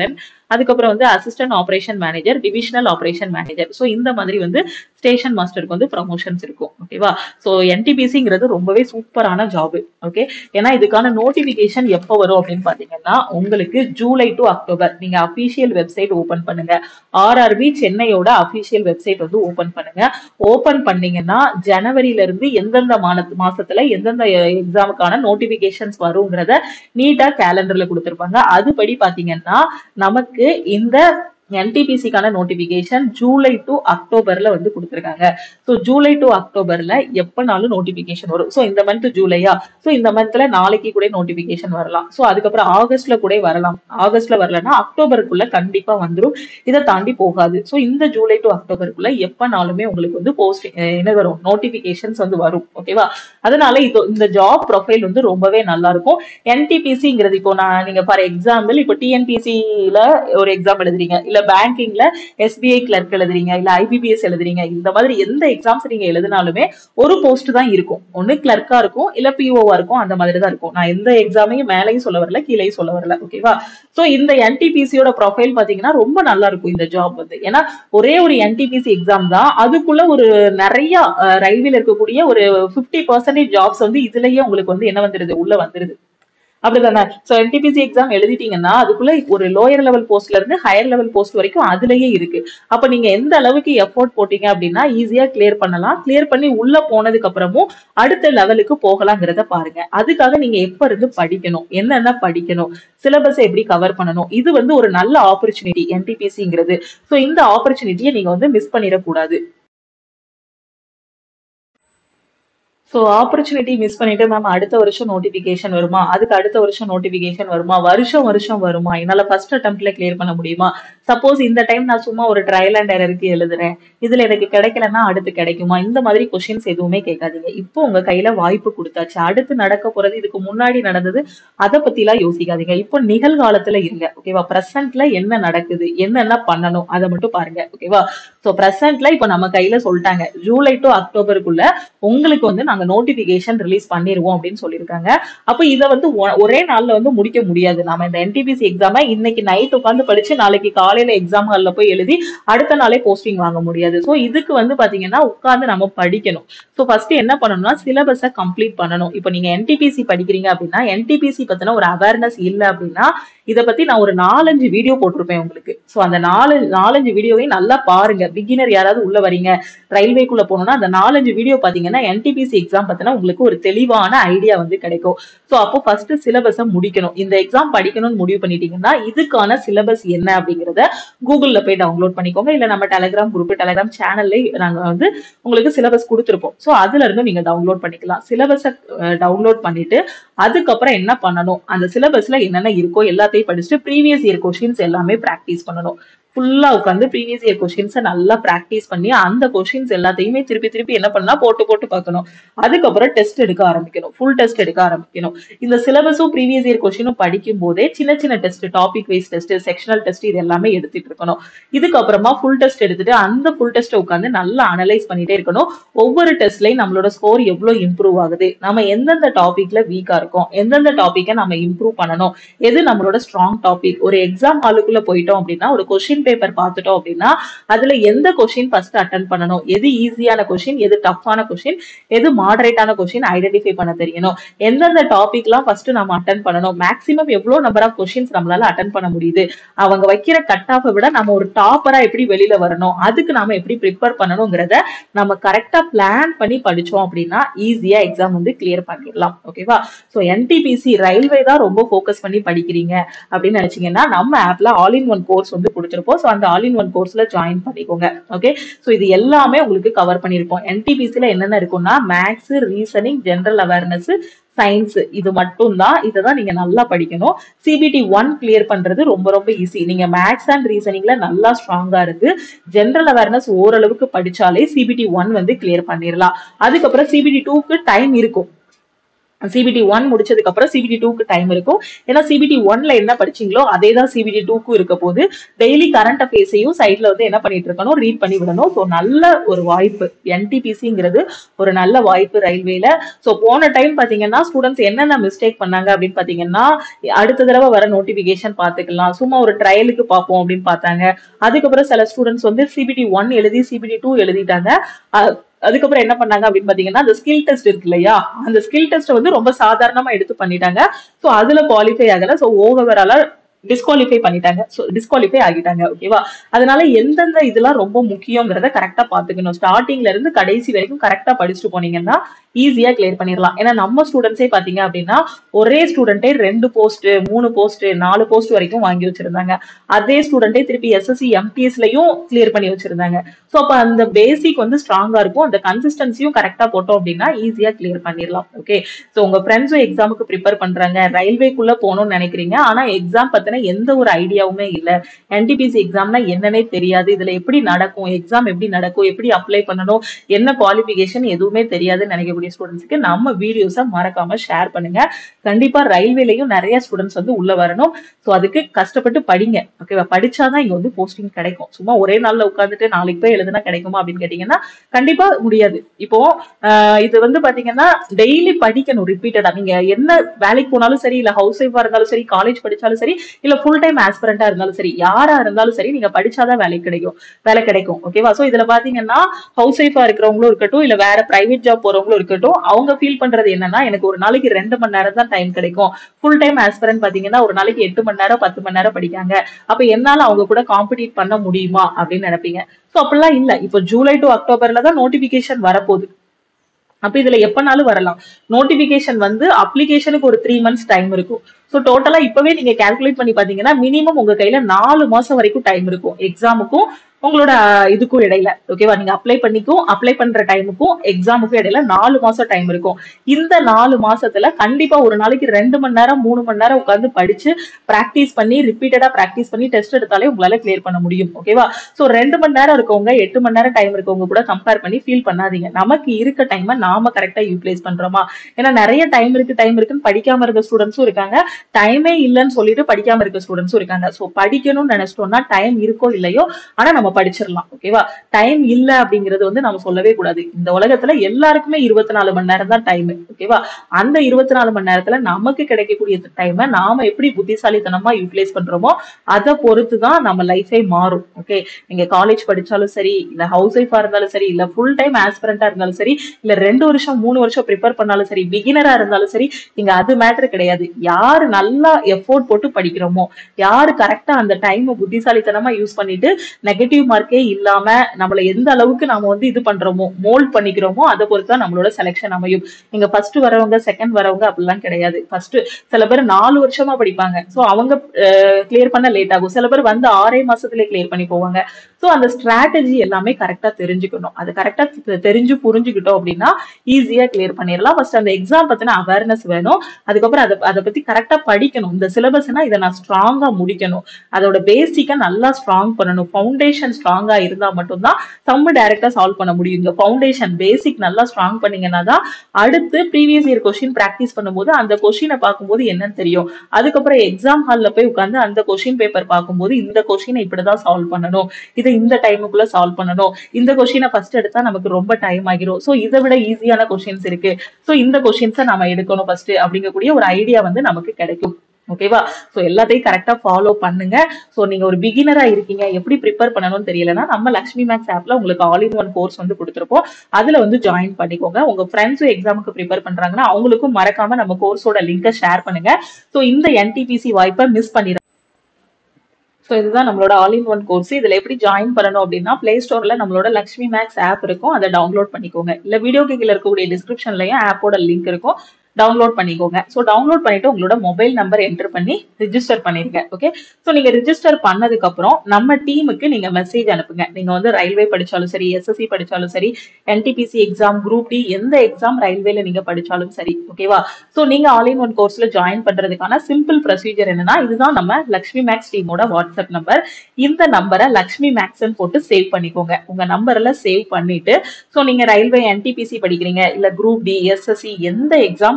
அதுக்கப்புறம் வந்து assistant operation manager divisional operation manager so இந்த மாதிரி வந்து station மாஸ்டருக்கு வந்து promotions இருக்கும் ஓகேவா ஸோ என்டிபிசிங்கிறது ரொம்பவே சூப்பரான ஜாப் ஓகே ஏன்னா இதுக்கான நோட்டிபிகேஷன் எப்போ வரும் அப்படின்னு பாத்தீங்கன்னா உங்களுக்கு ஜூலை டு அக்டோபர் நீங்க அபிஷியல் வெப்சைட் ஓபன் பண்ணுங்க ஆர்ஆர்பி சென்னையோட அபிஷியல் வெப்சைட் வந்து ஓபன் பண்ணுங்க ஓபன் பண்ணீங்கன்னா ஜனவரியில இருந்து எந்தெந்த மான மாசத்துல எந்தெந்த எக்ஸாமுக்கான நோட்டிபிகேஷன்ஸ் வருங்கிறத நீட்டா கேலண்டர்ல கொடுத்திருப்பாங்க அதுபடி பாத்தீங்கன்னா நமக்கு இந்த என்டிபிசிக்கான நோட்டிபிகேஷன் ஜூலை டு அக்டோபர்ல வந்து கொடுத்துருக்காங்க ஸோ ஜூலை டு அக்டோபர்ல எப்பனாலும் நோட்டிபிகேஷன் வரும் ஸோ இந்த மந்த் ஜூலையா ஸோ இந்த மந்த்ல நாளைக்கு கூட நோட்டிபிகேஷன் வரலாம் ஸோ அதுக்கப்புறம் ஆகஸ்ட்ல கூட வரலாம் ஆகஸ்ட்ல வரலன்னா அக்டோபருக்குள்ள கண்டிப்பா வந்துடும் இதை தாண்டி போகாது ஸோ இந்த ஜூலை டு அக்டோபருக்குள்ள எப்பனாலுமே உங்களுக்கு வந்து போஸ்ட் என்ன வரும் நோட்டிபிகேஷன்ஸ் வந்து வரும் ஓகேவா அதனால இது இந்த ஜாப் ப்ரொஃபைல் வந்து ரொம்பவே நல்லா இருக்கும் என்டிபிசிங்கிறது இப்போ நான் நீங்க ஃபார் எக்ஸாம்பிள் இப்போ டிஎன்பிசில ஒரு எக்ஸாம் எழுதுறீங்க இல்ல பேங்கிங்ல எஸ்பிஐ கிளர்க் எழுதுறீங்க இல்ல ஐபிபிஎஸ் எழுதுறீங்க இந்த மாதிரி எந்த எக்ஸாம்ஸ் நீங்க எழுதினாலுமே ஒரு போஸ்ட் தான் இருக்கும் ஒண்ணு கிளர்க்கா இருக்கும் இல்ல பிஓவா இருக்கும் அந்த மாதிரி தான் இருக்கும் நான் எந்த எக்ஸாமையும் மேலையும் சொல்ல வரல கீழேயும் சொல்ல வரல ஓகேவா சோ இந்த என்டிபிசியோட ப்ரொஃபைல் பாத்தீங்கன்னா ரொம்ப நல்லா இருக்கும் இந்த ஜாப் வந்து ஏன்னா ஒரே ஒரு என்டிபிசி எக்ஸாம் தான் அதுக்குள்ள ஒரு நிறைய ரயில்வேல இருக்கக்கூடிய ஒரு பிப்டி பர்சன்டேஜ் ஜாப்ஸ் வந்து இதுலயே உங்களுக்கு வந்து என்ன வந்துருது உள்ள வந்துருது அப்படிதானே சோ என்டிபிசி எக்ஸாம் எழுதிட்டீங்கன்னா அதுக்குள்ள ஒரு லோயர் லெவல் போஸ்ட்ல இருந்து ஹையர் லெவல் போஸ்ட் வரைக்கும் அதுலயே இருக்கு அப்ப நீங்க எந்த அளவுக்கு எஃபோர்ட் போட்டீங்க அப்படின்னா ஈஸியா கிளியர் பண்ணலாம் கிளியர் பண்ணி உள்ள போனதுக்கு அப்புறமும் அடுத்த லெவலுக்கு போகலாங்கிறத பாருங்க அதுக்காக நீங்க எப்ப இருந்து படிக்கணும் என்னென்ன படிக்கணும் சிலபஸ் எப்படி கவர் பண்ணணும் இது வந்து ஒரு நல்ல ஆப்பர்ச்சுனிட்டி என்டிபிசிங்கிறது சோ இந்த ஆப்பர்ச்சுனிட்டியை நீங்க வந்து மிஸ் பண்ணிடக்கூடாது ஸோ ஆப்பர்ச்சுனிட்டி மிஸ் பண்ணிட்டு மேம் அடுத்த வருஷம் நோட்டிபிகேஷன் வருமா அதுக்கு அடுத்த வருஷம் நோட்டிபிகேஷன் வருமா வருஷம் வருஷம் வருமா என்னால ஃபர்ஸ்ட் அட்டம்ப்ட்ல கிளியர் பண்ண முடியுமா சப்போஸ் இந்த டைம் நான் சும்மா ஒரு ட்ரையல் அண்ட் எரருக்கு எழுதுறேன் இதுல எனக்கு கிடைக்கலன்னா அடுத்து கிடைக்குமா இந்த மாதிரி கொஸ்டின்ஸ் எதுவுமே கேட்காதீங்க இப்போ உங்க கையில வாய்ப்பு கொடுத்தாச்சு அடுத்து நடக்க போறது இதுக்கு முன்னாடி நடந்தது அதை பத்திலாம் யோசிக்காதீங்க இப்போ நிகழ்காலத்துல இருங்க ஓகேவா பிரசன்ட்ல என்ன நடக்குது என்னென்ன பண்ணணும் அதை மட்டும் பாருங்க ஓகேவா ஸோ பிரசன்ட்ல இப்போ நம்ம கையில சொல்லிட்டாங்க ஜூலை டு அக்டோபருக்குள்ள உங்களுக்கு வந்து நாங்க நோட்டிபிகேஷன் ரிலீஸ் பண்ணிருவோம் அப்படின்னு சொல்லியிருக்காங்க அப்ப இதை வந்து ஒ- ஒரே நாள்ல வந்து முடிக்க முடியாது நாம இந்த என்டிபிசி எக்ஸாம இன்னைக்கு நைட் உட்காந்து படிச்சு நாளைக்கு காலையில எக்ஸாம் ஹால்ல போய் எழுதி அடுத்த நாளே போஸ்டிங் வாங்க முடியாது ஸோ இதுக்கு வந்து பாத்தீங்கன்னா உட்காந்து நம்ம படிக்கணும் ஸோ ஃபர்ஸ்ட் என்ன பண்ணணும்னா சிலபஸை கம்ப்ளீட் பண்ணணும் இப்போ நீங்க என்டிபிசி படிக்கிறீங்க அப்படின்னா என்டிபிசி பத்தின ஒரு அவேர்னஸ் இல்லை அப்படின்னா இதை பத்தி நான் ஒரு நாலஞ்சு வீடியோ போட்டிருப்பேன் உங்களுக்கு ஸோ அந்த நாலு நாலஞ்சு வீடியோவையும் நல்லா பாருங்க பிகினர் யாராவது உள்ள வரீங்க ரயில்வேக்குள்ள போகணும்னா அந்த நாலஞ்சு வீடியோ பாத்தீங்கன்னா என்டிபிசி எக்ஸாம் பத்தின உங்களுக்கு ஒரு தெளிவான ஐடியா வந்து கிடைக்கும் ஸோ அப்போ ஃபர்ஸ்ட் சிலபஸை முடிக்கணும் இந்த எக்ஸாம் படிக்கணும்னு முடிவு பண்ணிட்டீங்கன்னா இதுக்கான சிலபஸ் என்ன அப்படிங்கறத கூகுள்ல போய் டவுன்லோட் பண்ணிக்கோங்க இல்ல நம்ம டெலிகிராம் குரூப் டெலிகிராம் சேனல்ல நாங்க வந்து உங்களுக்கு சிலபஸ் கொடுத்துருப்போம் ஸோ அதுல இருந்து நீங்க டவுன்லோட் பண்ணிக்கலாம் சிலபஸை டவுன்லோட் பண்ணிட்டு அதுக்கப்புறம் என்ன பண்ணணும் அந்த சிலபஸ்ல என்னென்ன இருக்கோ எல்லாத்தையும் படிச்சுட்டு ப்ரீவியஸ் இயர் கொஸ்டின்ஸ் எல்லாமே ப்ராக்டிஸ் பண்ணணும் ஃபுல்லா உட்காந்து ப்ரீவியஸ் இயர் கொஸ்டின்ஸை நல்லா ப்ராக்டிஸ் பண்ணி அந்த கொஸ்டின்ஸ் எல்லாத்தையுமே திருப்பி திருப்பி என்ன பண்ணா போட்டு போட்டு பார்க்கணும் அதுக்கப்புறம் டெஸ்ட் எடுக்க ஆரம்பிக்கணும் ஃபுல் டெஸ்ட் எடுக்க ஆரம்பிக்கணும் இந்த சிலபஸும் ப்ரீவியஸ் இயர் கொஸ்டினும் படிக்கும் போதே சின்ன சின்ன test topic wise test sectional test இது எல்லாமே எடுத்துட்டு இருக்கணும் இதுக்கப்புறமா ஃபுல் டெஸ்ட் எடுத்துட்டு அந்த ஃபுல் டெஸ்ட் உட்காந்து நல்லா அனலைஸ் பண்ணிட்டே இருக்கணும் ஒவ்வொரு டெஸ்ட்லயும் நம்மளோட ஸ்கோர் எவ்வளவு இம்ப்ரூவ் ஆகுது நம்ம எந்தெந்த டாபிக்ல வீக்கா இருக்கோம் எந்தெந்த டாபிக்கை நம்ம இம்ப்ரூவ் பண்ணணும் எது நம்மளோட ஸ்ட்ராங் டாபிக் ஒரு எக்ஸாம் ஹாலுக்குள்ள போயிட்டோம் அப்படின்னா ஒரு கொஸ்டின் பேப்பர் பார்த்துட்டோம் அப்படின்னா அதுல எந்த கொஸ்டின் ஃபர்ஸ்ட் அட்டன் பண்ணணும் எது ஈஸியான கொஸ்டின் எது டஃப்பான கொஸ்டின் எது மாடரேட்டான கொஸ்டின் ஐடென்டிஃபை பண்ண தெரியணும் எந்தெந்த டாபிக்லாம் ஃபர்ஸ்ட் நம்ம அட்டன் பண்ணணும் மேக்ஸிமம் எவ்வளவு நம்பர் ஆஃப் கொஸ்டின்ஸ் நம்மளால அட்டன் பண்ண முடியுது அவங்க வைக்கிற கட் ஆஃபை விட நம்ம ஒரு டாப்பரா எப்படி வெளியில வரணும் அதுக்கு நாம எப்படி ப்ரிப்பேர் பண்ணணுங்கிறத நம்ம கரெக்டா பிளான் பண்ணி படிச்சோம் அப்படின்னா ஈஸியா எக்ஸாம் வந்து கிளியர் பண்ணிடலாம் ஓகேவா ஸோ என்டிபிசி ரயில்வே தான் ரொம்ப ஃபோக்கஸ் பண்ணி படிக்கிறீங்க அப்படின்னு நினைச்சீங்கன்னா நம்ம ஆப்ல ஆல் இன் ஒன் கோர்ஸ் வந்து கொடுத்துருப்போம் ஸோ அந்த ஆல் இன் ஒன் கோர்ஸ்ல ஜாயின் பண்ணிக்கோங்க ஓகே ஸோ இது எல்லாமே உங்களுக்கு கவர் பண்ணியிருப்போம் என்டிபிசில என்னென்ன இருக்கும்னா maths reasoning general awareness science இது மட்டும் தான் இதை தான் நீங்க நல்லா படிக்கணும் சிபிடி ஒன் கிளியர் பண்றது ரொம்ப ரொம்ப ஈஸி நீங்க மேக்ஸ் அண்ட் ரீசனிங்ல நல்லா ஸ்ட்ராங்கா இருக்கு ஜென்ரல் அவேர்னஸ் ஓரளவுக்கு படிச்சாலே சிபிடி ஒன் வந்து கிளியர் பண்ணிடலாம் அதுக்கப்புறம் சிபிடி டூக்கு டைம் இருக்கும் சிபிடி ஒன் முடிச்சதுக்கு அப்புறம் சிபிடி டூக்கு டைம் இருக்கும் ஏன்னா சிபிடி ஒன்ல என்ன படிச்சீங்களோ அதே தான் சிபிடி டூக்கும் இருக்க போது டெய்லி கரண்ட் அஃபேர்ஸையும் சைட்ல வந்து என்ன பண்ணிட்டு இருக்கணும் ரீட் பண்ணி விடணும் ஸோ நல்ல ஒரு வாய்ப்பு என்டிபிசிங்கிறது ஒரு நல்ல வாய்ப்பு ரயில்வேல ஸோ போன டைம் பாத்தீங்கன்னா ஸ்டூடெண்ட்ஸ் என்னென்ன மிஸ்டேக் பண்ணாங்க அப்படின்னு பாத்தீங்கன்னா அடுத்த தடவை வர நோட்டிபிகேஷன் பாத்துக்கலாம் சும்மா ஒரு ட்ரையலுக்கு பார்ப்போம் அப்படின்னு பார்த்தாங்க அதுக்கப்புறம் சில ஸ்டூடெண்ட்ஸ் வந்து சிபிடி ஒன் எழுதி சிபிடி டூ எழுதிட்டாங்க அ- அதுக்கப்புறம் என்ன பண்ணாங்க அப்படின்னு பாத்தீங்கன்னா அந்த ஸ்கில் டெஸ்ட் இருக்கு இல்லையா அந்த ஸ்கில் டெஸ்ட் வந்து ரொம்ப சாதாரணமா எடுத்து பண்ணிட்டாங்க ஸோ அதுல குவாலிஃபை ஆகல ஸோ ஓவராலா டிஸ்குவாலிஃபை பண்ணிட்டாங்க ஸோ டிஸ்குவாலிஃபை ஆகிட்டாங்க ஓகேவா அதனால எந்தெந்த இதெல்லாம் ரொம்ப முக்கியங்கிறத கரெக்டா பாத்துக்கணும் ஸ்டார்டிங்ல இருந்து கடைசி வரைக்கும் கரெக்டா படிச்சுட்டு போனீங்கன்னா ஈஸியா கிளியர் பண்ணிடலாம் ஏன்னா நம்ம ஸ்டூடெண்ட்ஸே பாத்தீங்க அப்படின்னா ஒரே ஸ்டூடெண்ட்டே ரெண்டு போஸ்ட் மூணு போஸ்ட் நாலு போஸ்ட் வரைக்கும் வாங்கி வச்சிருந்தாங்க அதே ஸ்டூடெண்ட்டே திருப்பி எஸ்எஸ்சி எம்டிஎஸ்லயும் கிளியர் பண்ணி வச்சிருந்தாங்க ஸோ அப்ப அந்த பேசிக் வந்து ஸ்ட்ராங்கா இருக்கும் அந்த கன்சிஸ்டன்சியும் கரெக்டா போட்டோம் அப்படின்னா ஈஸியா கிளியர் பண்ணிடலாம் ஓகே ஸோ உங்க ஃப்ரெண்ட்ஸும் எக்ஸாமுக்கு ப்ரிப்பேர் பண்றாங்க ரயில்வேக்குள்ள போகணும்னு நினைக்கிறீங்க ஆனா எக்ஸாம் பத்தின எந்த ஒரு ஐடியாவுமே இல்ல என்டிபிசி எக்ஸாம்னா என்னன்னே தெரியாது இதுல எப்படி நடக்கும் எக்ஸாம் எப்படி நடக்கும் எப்படி அப்ளை பண்ணணும் என்ன குவாலிஃபிகேஷன் எதுவுமே தெரியாதுன்னு நினைக்கக்கூடிய ஸ்டூடெண்ட்ஸ்க்கு நம்ம வீடியோஸை மறக்காம ஷேர் பண்ணுங்க கண்டிப்பா ரயில்வேலையும் நிறைய ஸ்டூடெண்ட்ஸ் வந்து உள்ள வரணும் ஸோ அதுக்கு கஷ்டப்பட்டு படிங்க ஓகேவா படிச்சாதான் இங்க வந்து போஸ்டிங் கிடைக்கும் சும்மா ஒரே நாள்ல உட்காந்துட்டு நாளைக்கு போய் எழுதுனா கிடைக்குமா அப்படின்னு கேட்டீங்கன்னா கண்டிப்பா முடியாது இப்போ ஆஹ் இது வந்து பாத்தீங்கன்னா டெய்லி படிக்கணும் ரிப்பீட்டடா நீங்க என்ன வேலைக்கு போனாலும் சரி இல்ல ஹவுஸ் ஒய்ஃபா இருந்தாலும் சரி காலேஜ் படிச்சாலும் சரி இல்ல ஃபுல் டைம் ஆஸ்பிரண்டா இருந்தாலும் சரி யாரா இருந்தாலும் சரி நீங்க படிச்சாதான் வேலை கிடைக்கும் வேலை கிடைக்கும் ஓகேவா சோ இதுல பாத்தீங்கன்னா ஹவுஸ் ஒய்ஃபா இருக்கிறவங்களும் இருக்கட்டும் இல்ல வேற பிரைவேட் ஜாப் போறவங்களும் இருக்கட்டும் அவங்க ஃபீல் பண்றது என்னன்னா எனக்கு ஒரு நாளைக்கு ரெண்டு மணி நேரம் தான் டைம் கிடைக்கும் ஃபுல் டைம் ஆஸ்பிரண்ட் பாத்தீங்கன்னா ஒரு நாளைக்கு எட்டு மணி நேரம் பத்து மணி நேரம் படிக்காங்க அப்ப என்னால அவங்க கூட காம்படிட் பண்ண முடியுமா அப்படின்னு நினைப்பீங்க சோ அப்படிலாம் இல்ல இப்போ ஜூலை டு அக்டோபர்ல தான் நோட்டிபிகேஷன் வரப்போகுது அப்ப இதுல எப்பனாலும் வரலாம் நோட்டிபிகேஷன் வந்து அப்ளிகேஷனுக்கு ஒரு த்ரீ மந்த்ஸ் டைம் இருக்கும் ஸோ டோட்டலா இப்பவே நீங்க கால்குலேட் பண்ணி பாத்தீங்கன்னா மினிமம் உங்க கையில நாலு மாசம் வரைக்கும் டைம் இருக்கும் எக்ஸாமுக்கும் உங்களோட அஹ், இதுக்கும் இடையில ஓகேவா நீங்க அப்ளை பண்ணிக்கும் அப்ளை பண்ற டைமுக்கும் எக்ஸாமுக்கும் இடையில நாலு மாசம் டைம் இருக்கும் இந்த நாலு மாசத்துல கண்டிப்பா ஒரு நாளைக்கு ரெண்டு மணி நேரம் மூணு மணி நேரம் உட்காந்து படிச்சு பிராக்டிஸ் பண்ணி ரிப்பீட்டடா பிராக்டிஸ் பண்ணி டெஸ்ட் எடுத்தாலே உங்களால கிளியர் பண்ண முடியும் ஓகேவா சோ ரெண்டு மணி நேரம் இருக்கவங்க எட்டு மணி நேரம் டைம் இருக்கவங்க கூட கம்பேர் பண்ணி ஃபீல் பண்ணாதீங்க நமக்கு இருக்க டைமை நாம கரெக்டா யூட்டிலைஸ் பண்றோமா ஏன்னா நிறைய டைம் இருக்கு டைம் இருக்குன்னு படிக்காம இருக்க ஸ்டூடெண்ட்ஸும் இருக்காங்க டைமே இல்லைன்னு சொல்லிட்டு படிக்காம இருக்க ஸ்டூடெண்ட்ஸும் இருக்காங்க சோ படிக்கணும்னு நினைச்சிட்டோம்னா டைம் இருக்கோ இல்லையோ ஆனா நம்ம படிச்சிடலாம் ஓகேவா டைம் இல்ல அப்படிங்கிறது வந்து நம்ம சொல்லவே கூடாது இந்த உலகத்துல எல்லாருக்குமே இருபத்தி நாலு மணி நேரம் தான் டைம் ஓகேவா அந்த இருபத்தி நாலு மணி நேரத்துல நமக்கு கிடைக்கக்கூடிய டைமை நாம எப்படி புத்திசாலித்தனமா யூட்டிலைஸ் பண்றோமோ அதை பொறுத்து தான் நம்ம லைஃபே மாறும் ஓகே நீங்க காலேஜ் படிச்சாலும் சரி இல்ல ஹவுஸ் ஒய்ஃபா இருந்தாலும் சரி இல்ல ஃபுல் டைம் ஆஸ்பிரண்டா இருந்தாலும் சரி இல்ல ரெண்டு வருஷம் மூணு வருஷம் ப்ரிப்பேர் பண்ணாலும் சரி பிகினரா இருந்தாலும் சரி இங்க அது மேட்டர் கிடையாது யாரு நல்லா எஃபோர்ட் போட்டு படிக்கிறோமோ யாரு கரெக்டா அந்த டைம் புத்திசாலித்தனமா யூஸ் பண்ணிட்டு நெகட்டிவ் மார்க்கே இல்லாம நம்மள எந்த அளவுக்கு நாம வந்து இது பண்றோமோ மோல்ட் பண்ணிக்கிறோமோ அதை பொறுத்து தான் நம்மளோட செலெக்ஷன் அமையும் நீங்க ஃபர்ஸ்ட் வரவங்க செகண்ட் வரவங்க அப்படிலாம் கிடையாது ஃபர்ஸ்ட் சில பேர் நாலு வருஷமா படிப்பாங்க சோ அவங்க கிளியர் பண்ண லேட் ஆகும் சில பேர் வந்து ஆறே மாசத்துலயே கிளியர் பண்ணி போவாங்க சோ அந்த ஸ்ட்ராட்டஜி எல்லாமே கரெக்டா தெரிஞ்சுக்கணும் அது கரெக்டா தெரிஞ்சு புரிஞ்சுக்கிட்டோம் அப்படின்னா ஈஸியா கிளியர் பண்ணிடலாம் ஃபர்ஸ்ட் அந்த எக்ஸாம் பத்தின அவேர்னஸ் வேணும் அதுக்கப்புறம் அதை அதை பத்தி கரெக்டா படிக்கணும் இந்த சிலபஸ்னா இதை நான் ஸ்ட்ராங்கா முடிக்கணும் அதோட பேசிக்கா நல்லா ஸ்ட்ராங் பண்ணணும் ஃபவுண்டேஷன் ஸ்ட்ராங்கா இருந்தா மட்டும்தான் சம்மு டைரக்டா சால்வ் பண்ண முடியும் இந்த ஃபவுண்டேஷன் பேசிக் நல்லா ஸ்ட்ராங் பண்ணீங்கன்னா தான் அடுத்து ப்ரீவியஸ் இயர் கொஸ்டின் பிராக்டிஸ் பண்ணும்போது அந்த கொஸ்டினை பார்க்கும்போது என்னன்னு தெரியும் அதுக்கப்புறம் எக்ஸாம் ஹால்ல போய் உட்காந்து அந்த கொஸ்டின் பேப்பர் பார்க்கும்போது இந்த கொஸ்டினை இப்படிதான் சால்வ் பண்ணணும் இதை இந்த டைமுக்குள்ள சால்வ் பண்ணணும் இந்த கொஸ்டினை ஃபர்ஸ்ட் எடுத்தா நமக்கு ரொம்ப டைம் ஆகிரும் சோ இதை விட ஈஸியான கொஸ்டின்ஸ் இருக்கு சோ இந்த கொஸ்டின்ஸை நம்ம எடுக்கணும் ஃபர்ஸ்ட் அப்படிங்கக்கூடிய ஒரு ஐடியா வந்து நமக்கு கிடைக்கும் ஓகேவா சோ எல்லாத்தையும் கரெக்டா ஃபாலோ பண்ணுங்க சோ நீங்க ஒரு பிகினரா இருக்கீங்க எப்படி ப்ரிப்பேர் பண்ணணும்னு தெரியலன்னா நம்ம லக்ஷ்மி மேக்ஸ் ஆப்ல உங்களுக்கு ஆல் இன் ஒன் கோர்ஸ் வந்து கொடுத்துருப்போம் அதுல வந்து ஜாயின் பண்ணிக்கோங்க உங்க ஃப்ரெண்ட்ஸும் எக்ஸாமுக்கு ப்ரிப்பேர் பண்றாங்கன்னா அவங்களுக்கும் மறக்காம நம்ம கோர்ஸோட லிங்கை ஷேர் பண்ணுங்க சோ இந்த என்டிபிசி வாய்ப்பை மிஸ் பண்ணிட ஸோ இதுதான் நம்மளோட ஆல் இன் ஒன் கோர்ஸ் இதுல எப்படி ஜாயின் பண்ணணும் அப்படின்னா பிளே ஸ்டோர்ல நம்மளோட லக்ஷ்மி மேக்ஸ் ஆப் இருக்கும் அதை டவுன்லோட் பண்ணிக்கோங்க இல்ல வீடியோ கீழே இருக்கக்கூடிய டிஸ்கிரிப்ஷன்லயும் ஆப்போட லிங்க் இருக்கும் டவுன்லோட் பண்ணிக்கோங்க ஸோ டவுன்லோட் பண்ணிட்டு உங்களோட மொபைல் நம்பர் என்டர் பண்ணி ரிஜிஸ்டர் பண்ணிருங்க ஓகே ஸோ நீங்க ரிஜிஸ்டர் பண்ணதுக்கு அப்புறம் நம்ம டீமுக்கு நீங்க மெசேஜ் அனுப்புங்க நீங்க வந்து ரயில்வே படிச்சாலும் சரி எஸ்எஸ்சி படிச்சாலும் சரி என்டிபிசி எக்ஸாம் குரூப் டி எந்த எக்ஸாம் ரயில்வேல நீங்க படிச்சாலும் சரி ஓகேவா ஸோ நீங்க ஆல் இன் ஒன் கோர்ஸ்ல ஜாயின் பண்றதுக்கான சிம்பிள் ப்ரொசீஜர் என்னன்னா இதுதான் நம்ம லக்ஷ்மி மேக்ஸ் டீமோட வாட்ஸ்அப் நம்பர் இந்த நம்பரை லக்ஷ்மி மேக்ஸ்ன்னு போட்டு சேவ் பண்ணிக்கோங்க உங்க நம்பர்ல சேவ் பண்ணிட்டு ஸோ நீங்க ரயில்வே என்டிபிசி படிக்கிறீங்க இல்ல குரூப் டி எஸ்எஸ்சி எந்த எக்ஸாம்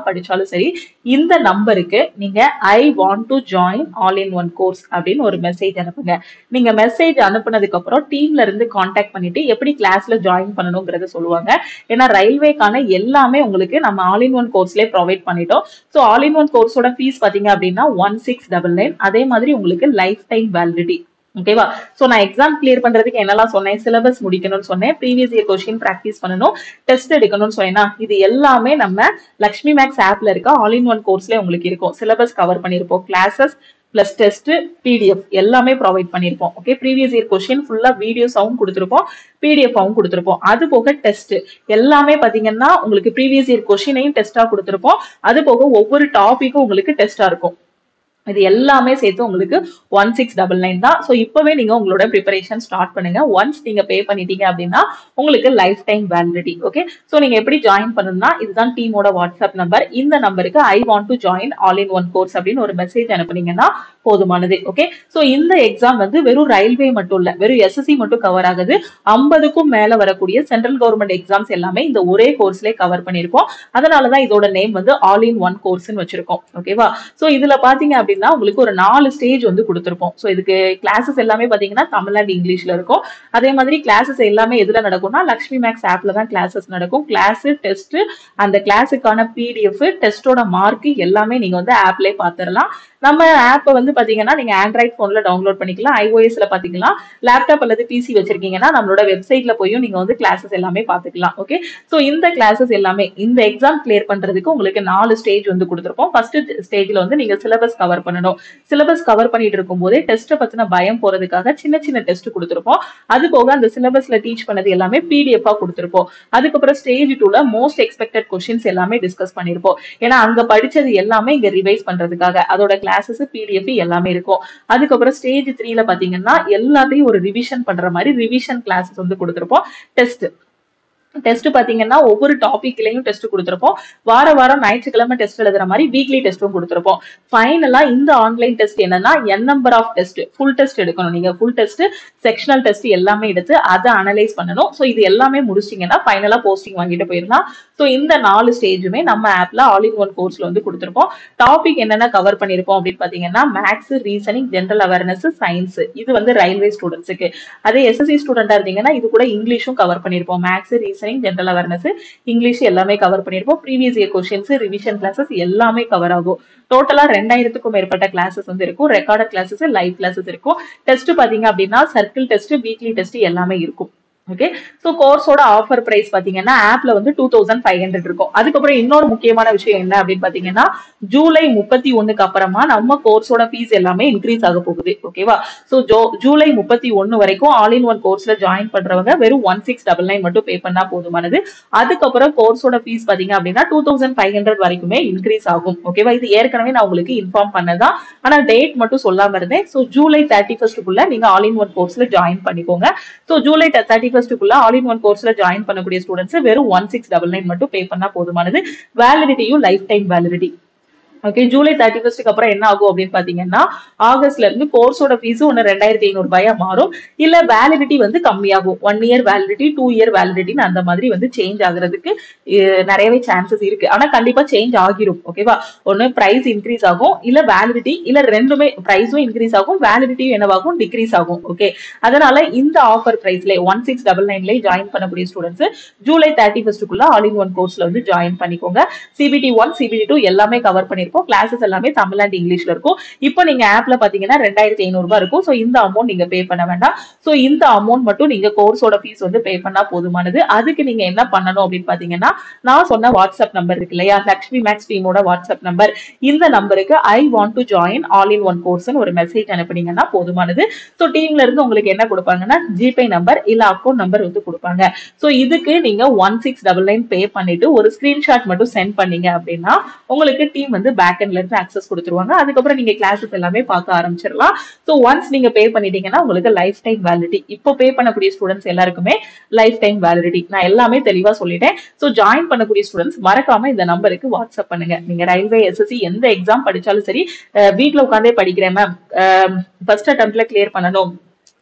எக்ஸாம் படிச்சாலும் சரி இந்த நம்பருக்கு நீங்க I want to join all in one course அப்படின்னு ஒரு மெசேஜ் அனுப்புங்க நீங்க மெசேஜ் அனுப்புனதுக்கு அப்புறம் டீம்ல இருந்து காண்டாக்ட் பண்ணிட்டு எப்படி கிளாஸ்ல ஜாயின் பண்ணணுங்கிறத சொல்லுவாங்க ஏன்னா ரயில்வேக்கான எல்லாமே உங்களுக்கு நம்ம ஆல் இன் ஒன் கோர்ஸ்லேயே ப்ரொவைட் பண்ணிட்டோம் ஸோ ஆல் இன் ஒன் கோர்ஸோட ஃபீஸ் பாத்தீங்க அப்படின்னா ஒன் சிக்ஸ் டபுள் நைன் அதே மாதிரி உங்களுக்கு லைஃப் டைம் வேலிடிட்டி ஓகேவா சோ நான் எக்ஸாம் கிளியர் பண்றதுக்கு என்னெல்லாம் சொன்னேன் சிலபஸ் முடிக்கணும்னு சொன்னேன் ப்ரீவியஸ் இயர் கொஸ்டின் ப்ராக்டிஸ் பண்ணணும் டெஸ்ட் எடுக்கணும்னு சொன்னேன்னா இது எல்லாமே நம்ம லக்ஷ்மி மேக்ஸ் ஆப்ல இருக்க ஆல் இன் ஒன் கோர்ஸ்ல உங்களுக்கு இருக்கும் சிலபஸ் கவர் பண்ணிருப்போம் கிளாஸஸ் பிளஸ் டெஸ்ட் பிடிஎஃப் எல்லாமே ப்ரொவைட் பண்ணிருப்போம் ஓகே ப்ரீவியஸ் இயர் கொஸ்டின் ஃபுல்லா வீடியோஸாவும் கொடுத்துருப்போம் பிடிஎஃபாவும் கொடுத்துருப்போம் அது போக டெஸ்ட் எல்லாமே பாத்தீங்கன்னா உங்களுக்கு ப்ரீவியஸ் இயர் கொஸ்டினையும் டெஸ்டா கொடுத்துருப்போம் அது போக ஒவ்வொரு டாபிக்கும் உங்களுக்கு டெஸ்டா இருக்கும் இது எல்லாமே சேர்த்து உங்களுக்கு ஒன் சிக்ஸ் டபுள் நைன் தான் ஸோ இப்போவே நீங்க உங்களோட ப்ரிப்பரேஷன் ஸ்டார்ட் பண்ணுங்க ஒன்ஸ் நீங்க பே பண்ணிட்டீங்க அப்படின்னா உங்களுக்கு life time validity okay so நீங்க எப்படி ஜாயின் பண்ணணும்னா இதுதான் டீமோட வாட்ஸ்அப் நம்பர் இந்த நம்பருக்கு I want to join all in one course அப்படின்னு ஒரு மெசேஜ் அனுப்புனீங்கன்னா போதுமானது ஓகே ஸோ இந்த எக்ஸாம் வந்து வெறும் ரயில்வே மட்டும் இல்ல வெறும் எஸ்எஸ்சி மட்டும் கவர் ஆகுது ஐம்பதுக்கும் மேல வரக்கூடிய சென்ட்ரல் கவர்மெண்ட் எக்ஸாம்ஸ் எல்லாமே இந்த ஒரே கோர்ஸ்லேயே கவர் பண்ணியிருக்கோம் அதனாலதான் இதோட நேம் வந்து ஆல் இன் ஒன் கோர்ஸ்னு வச்சிருக்கோம் ஓகேவா ஸோ இதுல பாத்தீங்க அப்படின்னா உங்களுக்கு ஒரு நாலு ஸ்டேஜ் வந்து கொடுத்துருப்போம் ஸோ இதுக்கு கிளாஸஸ் எல்லாமே பாத்தீங்கன்னா தமிழ் அண்ட் இங்கிலீஷ்ல இருக்கும் அதே மாதிரி கிளாஸஸ் எல்லாமே எதுல நடக்கும்னா லக்ஷ்மி மேக்ஸ் ஆப்ல தான் கிளாஸஸ் நடக்கும் கிளாஸ் டெஸ்ட் அந்த கிளாஸுக்கான பிடிஎஃப் டெஸ்டோட மார்க் எல்லாமே நீங்க வந்து ஆப்லேயே பார்த்துடலாம் நம்ம ஆப்பை வந்து பாத்தீங்கன்னா நீங்க ஆண்ட்ராய்ட் போன்ல டவுன்லோட் பண்ணிக்கலாம் ஐஓஎஸ்ல பாத்தீங்கன்னா லேப்டாப் அல்லது பிசி வச்சிருக்கீங்கன்னா நம்மளோட வெப்சைட்ல போயும் நீங்க வந்து கிளாஸஸ் எல்லாமே பாத்துக்கலாம் ஓகே சோ இந்த கிளாஸஸ் எல்லாமே இந்த எக்ஸாம் கிளியர் பண்றதுக்கு உங்களுக்கு நாலு ஸ்டேஜ் வந்து கொடுத்துருப்போம் ஃபர்ஸ்ட் ஸ்டேஜ்ல வந்து நீங்க சிலபஸ் கவர் பண்ணணும் சிலபஸ் கவர் பண்ணிட்டு இருக்கும் போதே டெஸ்ட் பத்தின பயம் போறதுக்காக சின்ன சின்ன டெஸ்ட் கொடுத்துருப்போம் அது போக அந்த சிலபஸ்ல டீச் பண்ணது எல்லாமே பிடிஎஃபா கொடுத்துருப்போம் அதுக்கப்புறம் ஸ்டேஜ் டூல மோஸ்ட் எக்ஸ்பெக்டட் கொஸ்டின்ஸ் எல்லாமே டிஸ்கஸ் பண்ணிருப்போம் ஏன்னா அங்க படிச்சது எல்லாமே இங்க ரிவைஸ் பண்றதுக்காக அதோட கிளாஸஸ் பிடிஎஃப் எல்லாமே இருக்கும் அதுக்கப்புறம் ஸ்டேஜ் த்ரீல பாத்தீங்கன்னா எல்லாத்தையும் ஒரு ரிவிஷன் பண்ற மாதிரி ரிவிஷன் கிளாஸஸ் வந்து கொடுத்துருப்போம் டெஸ்ட் டெஸ்ட் பாத்தீங்கன்னா ஒவ்வொரு டாபிக்லயும் டெஸ்ட் கொடுத்துருப்போம் வார வாரம் ஞாயிற்றுக்கிழமை டெஸ்ட் எழுதுற மாதிரி வீக்லி டெஸ்ட்டும் கொடுத்துருப்போம் ஃபைனலா இந்த ஆன்லைன் டெஸ்ட் என்னன்னா N number of test full test எடுக்கணும் நீங்க ஃபுல் டெஸ்ட் செக்ஷனல் டெஸ்ட் எல்லாமே எடுத்து அதை அனலைஸ் பண்ணணும் ஸோ இது எல்லாமே முடிச்சிங்கன்னா ஃபைனலா போஸ்டிங் வாங்கிட்டு போயிடலாம் ஸோ இந்த நாலு ஸ்டேஜுமே நம்ம ஆப்ல ஆல் இன் ஒன் கோர்ஸ்ல வந்து கொடுத்துருப்போம் டாபிக் என்னென்ன கவர் பண்ணிருப்போம் அப்படின்னு பாத்தீங்கன்னா maths reasoning general awareness science இது வந்து ரயில்வே ஸ்டூடெண்ட்ஸுக்கு அதே எஸ்எஸ்சி ஸ்டூடெண்டா இருந்தீங்கன்னா இது கூட இங்கிலீஷும் கவர் பண்ணிருப்போம் maths reasoning general awareness English எல்லாமே கவர் பண்ணிருப்போம் previous year questions revision classes எல்லாமே கவர் ஆகும் டோட்டலா ரெண்டாயிரத்துக்கும் மேற்பட்ட கிளாஸஸ் வந்து இருக்கும் ரெக்கார்டட் கிளாஸஸ் லைவ் கிளாஸஸ் இருக்கும் டெஸ்ட் பாத்தீங்க அப்படின்னா சர்க்கிள் டெஸ்ட் வீக்லி டெஸ்ட் எல்லாமே இருக்கும் ஓகே சோ கோர்ஸோட ஆஃபர் பிரைஸ் பாத்தீங்கன்னா ஆப்ல வந்து டூ தௌசண்ட் ஃபைவ் ஹண்ட்ரட் இருக்கும் அதுக்கப்புறம் இன்னொரு முக்கியமான விஷயம் என்ன அப்படின்னு பாத்தீங்கன்னா ஜூலை முப்பத்தி ஒண்ணுக்கு அப்புறமா நம்ம கோர்ஸோட ஃபீஸ் எல்லாமே இன்க்ரீஸ் ஆக போகுது ஓகேவா சோ ஜோ ஜூலை முப்பத்தி ஒன்னு வரைக்கும் ஆல் இன் ஒன் கோர்ஸ்ல ஜாயின் பண்றவங்க வெறும் ஒன் சிக்ஸ் டபுள் நைன் மட்டும் பே பண்ணா போதுமானது அதுக்கப்புறம் கோர்ஸோட ஃபீஸ் பாத்தீங்க அப்படின்னா டூ தௌசண்ட் ஃபைவ் ஹண்ட்ரட் வரைக்குமே இன்க்ரீஸ் ஆகும் ஓகேவா இது ஏற்கனவே நான் உங்களுக்கு இன்ஃபார்ம் பண்ணதான் ஆனா டேட் மட்டும் சொல்லாம இருந்தேன் சோ ஜூலை தேர்ட்டி ஃபர்ஸ்ட்டுக்குள்ள நீங்க ஆல் இன் ஒன் கோர்ஸ்ல ஜாயின் பண்ணிக்கோங்க சோ ஜூலை தேர்ட்டி ஃபர்ஸ்ட்டுக்குள்ள ஆல் இன் ஒன் கோர்ஸ்ல ஜாயின் பண்ணக்கூடிய ஸ்டூடெண்ட்ஸ் வெறும் ஒன் சிக்ஸ் டபுள் நைன் மட்டும் பே பண்ணா போதுமானது வேலிடிட்டியும் life time validity okay July thirty ஃபர்ஸ்ட்டுக்கு அப்புறம் என்ன ஆகும் அப்படின்னு பாத்தீங்கன்னா ஆகஸ்ட்ல இருந்து கோர்ஸோட ஃபீஸ் ஒன்னு ரெண்டாயிரத்தி ஐநூறு ரூபாயா மாறும் இல்ல வேலிடிட்டி வந்து கம்மியாகும் one year validity two year வேலிடிட்டின்னு அந்த மாதிரி வந்து சேஞ்ச் ஆகுறதுக்கு அஹ், நிறையவே சான்சஸ் இருக்கு ஆனா கண்டிப்பா சேஞ்ச் ஆகிரும் ஓகேவா ஒன்னு பிரைஸ் இன்க்ரீஸ் ஆகும் இல்ல வேலிடிட்டி இல்ல ரெண்டுமே பிரைஸும் இன்க்ரீஸ் ஆகும் வேலிடிட்டியும் என்னவாகும் டிக்ரீஸ் ஆகும் ஓகே அதனால இந்த ஆஃபர் பிரைஸ்ல ஒன் சிக்ஸ் டபுள் நைன்ல ஜாயின் பண்ணக்கூடிய ஸ்டூடெண்ட்ஸ் ஜூலை தேர்ட்டி ஃபர்ஸ்ட்டுக்குள்ள ஆல் இன் ஒன் கோர்ஸ்ல வந்து ஜாயின் பண்ணிக்கோங்க சிபிடி ஒன் சிபிடி டூ எல்லாமே கவர் பண்ணிருப்போம் கிளாஸஸ் எல்லாமே தமிழ் அண்ட் இங்கிலீஷ்ல இருக்கும் இப்போ நீங்க ஆப்ல பாத்தீங்கன்னா ரெண்டாயிரத்தி ஐநூறு ரூபாய் இருக்கும் ஸோ இந்த அமௌண்ட் நீங்க பே பண்ண வேண்டாம் ஸோ இந்த அமௌண்ட் மட்டும் நீங்க கோர்ஸோட ஃபீஸ் வந்து பே பண்ணா போதுமானது அதுக்கு நீங்க என்ன பண்ணணும் அப்படின்னு பாத்தீங்கன்னா நான் சொன்ன வாட்ஸ்அப் நம்பர் இருக்கு இல்லையா லக்ஷ்மி மேக்ஸ் டீமோட வாட்ஸ்அப் நம்பர் இந்த நம்பருக்கு I want to join all in one கோர்ஸ்னு ஒரு மெசேஜ் அனுப்புனீங்கன்னா போதுமானது ஸோ டீம்ல இருந்து உங்களுக்கு என்ன கொடுப்பாங்கன்னா ஜிபே நம்பர் இல்ல அக்கௌண்ட் நம்பர் வந்து கொடுப்பாங்க ஸோ இதுக்கு நீங்க one six double nine pay பண்ணிட்டு ஒரு ஸ்கிரீன்ஷாட் மட்டும் சென்ட் பண்ணீங்க அப்படின்னா உங்களுக்கு டீம் வந்து பேக் எண்ட்ல இருந்து அக்சஸ் கொடுத்துருவாங்க அதுக்கப்புறம் நீங்க கிளாஸஸ் எல்லாமே பார்க்க ஆரம்பிச்சிடலாம் ஸோ ஒன்ஸ் நீங்க பே பண்ணிட்டீங்கன்னா உங்களுக்கு லைஃப் டைம் வேலிடிட்டி இப்போ பே பண்ணக்கூடிய ஸ்டூடெண்ட்ஸ் எல்லாருக்குமே லைஃப் டைம் வேலிடிட்டி நான் எல்லாமே தெளிவா சொல்லிட்டேன் ஸோ ஜாயின் பண்ணக்கூடிய ஸ்டூடெண்ட்ஸ் மறக்காம இந்த நம்பருக்கு வாட்ஸ்அப் பண்ணுங்க நீங்க ரயில்வே எஸ்எஸ்சி எந்த எக்ஸாம் படிச்சாலும் சரி அஹ் வீட்ல உட்காந்தே படிக்கிறேன் மேம் ஃபர்ஸ்ட் அட்டம்ப்ட்ல கிளியர் பண்ணணும்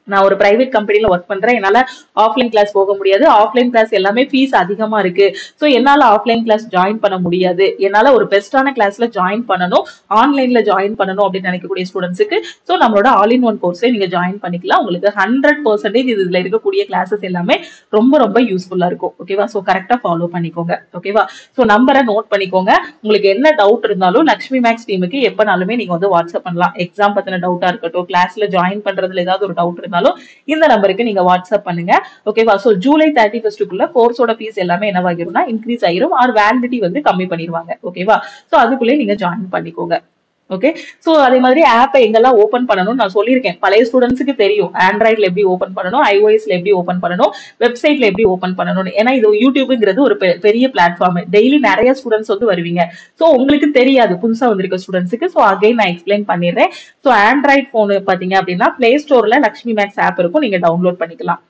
நான் ஒரு பிரைவேட் கம்பெனில ஒர்க் பண்றேன் என்னால ஆஃப்லைன் கிளாஸ் போக முடியாது ஆஃப்லைன் கிளாஸ் எல்லாமே ஃபீஸ் அதிகமா இருக்கு ஸோ என்னால ஆஃப்லைன் கிளாஸ் ஜாயின் பண்ண முடியாது என்னால ஒரு பெஸ்டான கிளாஸ்ல ஜாயின் பண்ணணும் ஆன்லைன்ல ஜாயின் பண்ணணும் அப்படின்னு நினைக்கக்கூடிய ஸ்டூடெண்ட்ஸுக்கு ஸோ நம்மளோட ஆல் இன் ஒன் கோர்ஸை நீங்க ஜாயின் பண்ணிக்கலாம் உங்களுக்கு ஹண்ட்ரட் பர்சன்டேஜ் இதுல இருக்கக்கூடிய கிளாஸஸ் எல்லாமே ரொம்ப ரொம்ப யூஸ்ஃபுல்லா இருக்கும் ஓகேவா ஸோ கரெக்டா ஃபாலோ பண்ணிக்கோங்க ஓகேவா ஸோ நம்பரை நோட் பண்ணிக்கோங்க உங்களுக்கு என்ன டவுட் இருந்தாலும் லக்ஷ்மி மேக்ஸ் டீமுக்கு எப்பனாலுமே நீங்க வந்து வாட்ஸ்அப் பண்ணலாம் எக்ஸாம் பத்தின டவுட்டா இருக்கட்டும் கிளாஸ்ல ஜாயின் பண்றதுல ஏதாவது ஒரு டவுட் இருந்தாலும் இந்த நம்பருக்கு நீங்க வாட்ஸ்அப் பண்ணுங்க ஓகேவா சோ ஜூலை தேர்ட்டி ஃபர்ஸ்ட்டுக்குள்ள கோர்ஸோட ஃபீஸ் எல்லாமே என்னவாகிரும்னா இன்க்ரீஸ் ஆயிரும் ஆர் வேலிடிட்டி வந்து கம்மி பண்ணிடுவாங்க ஓகேவா சோ அதுக்குள்ளே நீங்க ஜாயின் பண்ணிக்கோங்க ஓகே சோ அதே மாதிரி ஆப்பை எங்கெல்லாம் ஓபன் பண்ணணும் நான் சொல்லியிருக்கேன் பழைய ஸ்டூடெண்ட்ஸுக்கு தெரியும் ஆண்ட்ராய்ட்ல எப்படி ஓபன் பண்ணணும் ஐஓஎஸ்ல எப்படி ஓபன் பண்ணணும் வெப்சைட்ல எப்படி ஓபன் பண்ணணும் ஏன்னா இது யூடியூப்ங்கிறது ஒரு பெ- பெரிய பிளாட்ஃபார்ம் டெய்லி நிறைய ஸ்டூடெண்ட்ஸ் வந்து வருவீங்க சோ உங்களுக்கு தெரியாது புதுசா வந்திருக்க ஸ்டூடெண்ட்ஸுக்கு சோ அகைன் நான் எக்ஸ்பிளைன் பண்ணிடுறேன் சோ ஆண்ட்ராய்ட் போன் பாத்தீங்க அப்படின்னா பிளே ஸ்டோர்ல லக்ஷ்மி மேக்ஸ் ஆப் இருக்கும் நீங்க டவுன்லோட் பண்ணிக்கலாம்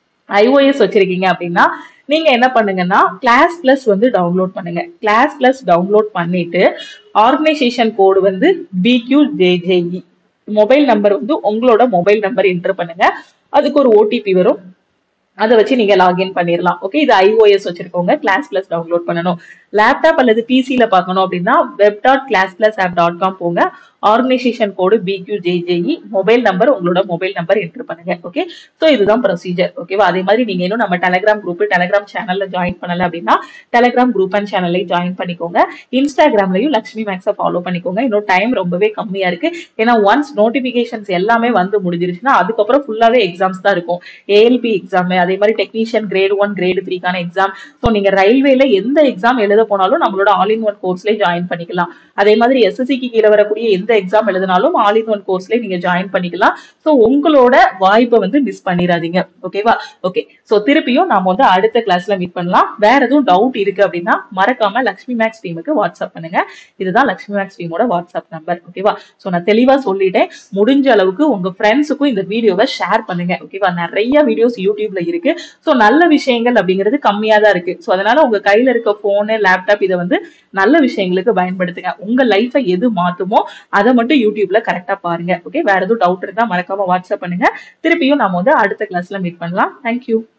ஐஓஎஸ் வச்சிருக்கீங்க அப்படின்னா நீங்க என்ன பண்ணுங்கன்னா கிளாஸ் பிளஸ் வந்து டவுன்லோட் பண்ணுங்க கிளாஸ் பிளஸ் டவுன்லோட் பண்ணிட்டு ஆர்கனைசேஷன் கோடு வந்து பிக்யூ ஜேஜேஇ மொபைல் நம்பர் வந்து உங்களோட மொபைல் நம்பர் என்டர் பண்ணுங்க அதுக்கு ஒரு ஓடிபி வரும் அதை வச்சு நீங்க லாகின் பண்ணிடலாம் ஓகே இது ஐஓஎஸ் வச்சிருக்கோங்க கிளாஸ் பிளஸ் டவுன்லோட் பண்ணணும் லேப்டாப் அல்லது பிசில பார்க்கணும் அப்படின்னா web dot class plus app dot com போங்க organisation code PQ JJE mobile number உங்களோட மொபைல் நம்பர் என்டர் பண்ணுங்க ஓகே ஸோ இதுதான் ப்ரொசீஜர் ஓகேவா அதே மாதிரி நீங்க இன்னும் நம்ம டெலிகிராம் குரூப் டெலிகிராம் சேனல்ல ஜாயின் பண்ணல அப்படின்னா டெலிகிராம் குரூப் அண்ட் சேனல்லையும் ஜாயின் பண்ணிக்கோங்க இன்ஸ்டாகிராம்லயும் லக்ஷ்மி மேக்ஸை ஃபாலோ பண்ணிக்கோங்க இன்னும் டைம் ரொம்பவே கம்மியா இருக்கு ஏன்னா ஒன்ஸ் நோட்டிபிகேஷன்ஸ் எல்லாமே வந்து முடிஞ்சிருச்சுன்னா அதுக்கப்புறம் ஃபுல்லாவே எக்ஸாம்ஸ் தான் இருக்கும் ஏஎல்பி எக்ஸாம் அதே மாதிரி டெக்னீஷியன் கிரேட் ஒன் கிரேட் த்ரீக்கான எக்ஸாம் ஸோ நீங்க ரயில்வேல எந்த எக்ஸாம் எழுத போனாலும் நம்மளோட ஆல் இன் ஒன் கோர்ஸ்ல ஜாயின் பண்ணிக்கலாம் அதே மாதிரி எஸ்எஸ்சிக்கு கீழே வரக்கூடிய எந்த எக்ஸாம் எழுதினாலும் ஆல் இன் ஒன் கோர்ஸ்ல நீங்க ஜாயின் பண்ணிக்கலாம் ஸோ உங்களோட வாய்ப்பை வந்து மிஸ் பண்ணிடாதீங்க ஓகேவா ஓகே ஸோ திருப்பியும் நாம வந்து அடுத்த கிளாஸ்ல மீட் பண்ணலாம் வேற எதுவும் டவுட் இருக்கு அப்படின்னா மறக்காம லக்ஷ்மி மேக்ஸ் டீமுக்கு வாட்ஸ்அப் பண்ணுங்க இதுதான் லக்ஷ்மி மேக்ஸ் டீமோட வாட்ஸ்அப் நம்பர் ஓகேவா ஸோ நான் தெளிவா சொல்லிட்டேன் முடிஞ்ச அளவுக்கு உங்க ஃப்ரெண்ட்ஸுக்கும் இந்த வீடியோவை ஷேர் பண்ணுங்க ஓகேவா நிறைய வீடியோஸ் யூடியூப்ல இருக்கு ஸோ நல்ல விஷயங்கள் அப்படிங்கிறது கம்மியா தான் இருக்கு ஸோ அதனால உங்க கையில இருக்க போனு லேப்டாப் இதை வந்து நல்ல விஷயங்களுக்கு பயன்படுத்துங்க உங்க லைஃபை எது மாத்துமோ அதை மட்டும் யூடியூப்ல கரெக்டா பாருங்க ஓகே வேற எதுவும் டவுட் இருந்தா மறக்காம வாட்ஸ்அப் பண்ணுங்க திருப்பியும் நாம வந்து அடுத்த கிளாஸ்ல மீட் பண்ணலாம் தேங்க்யூ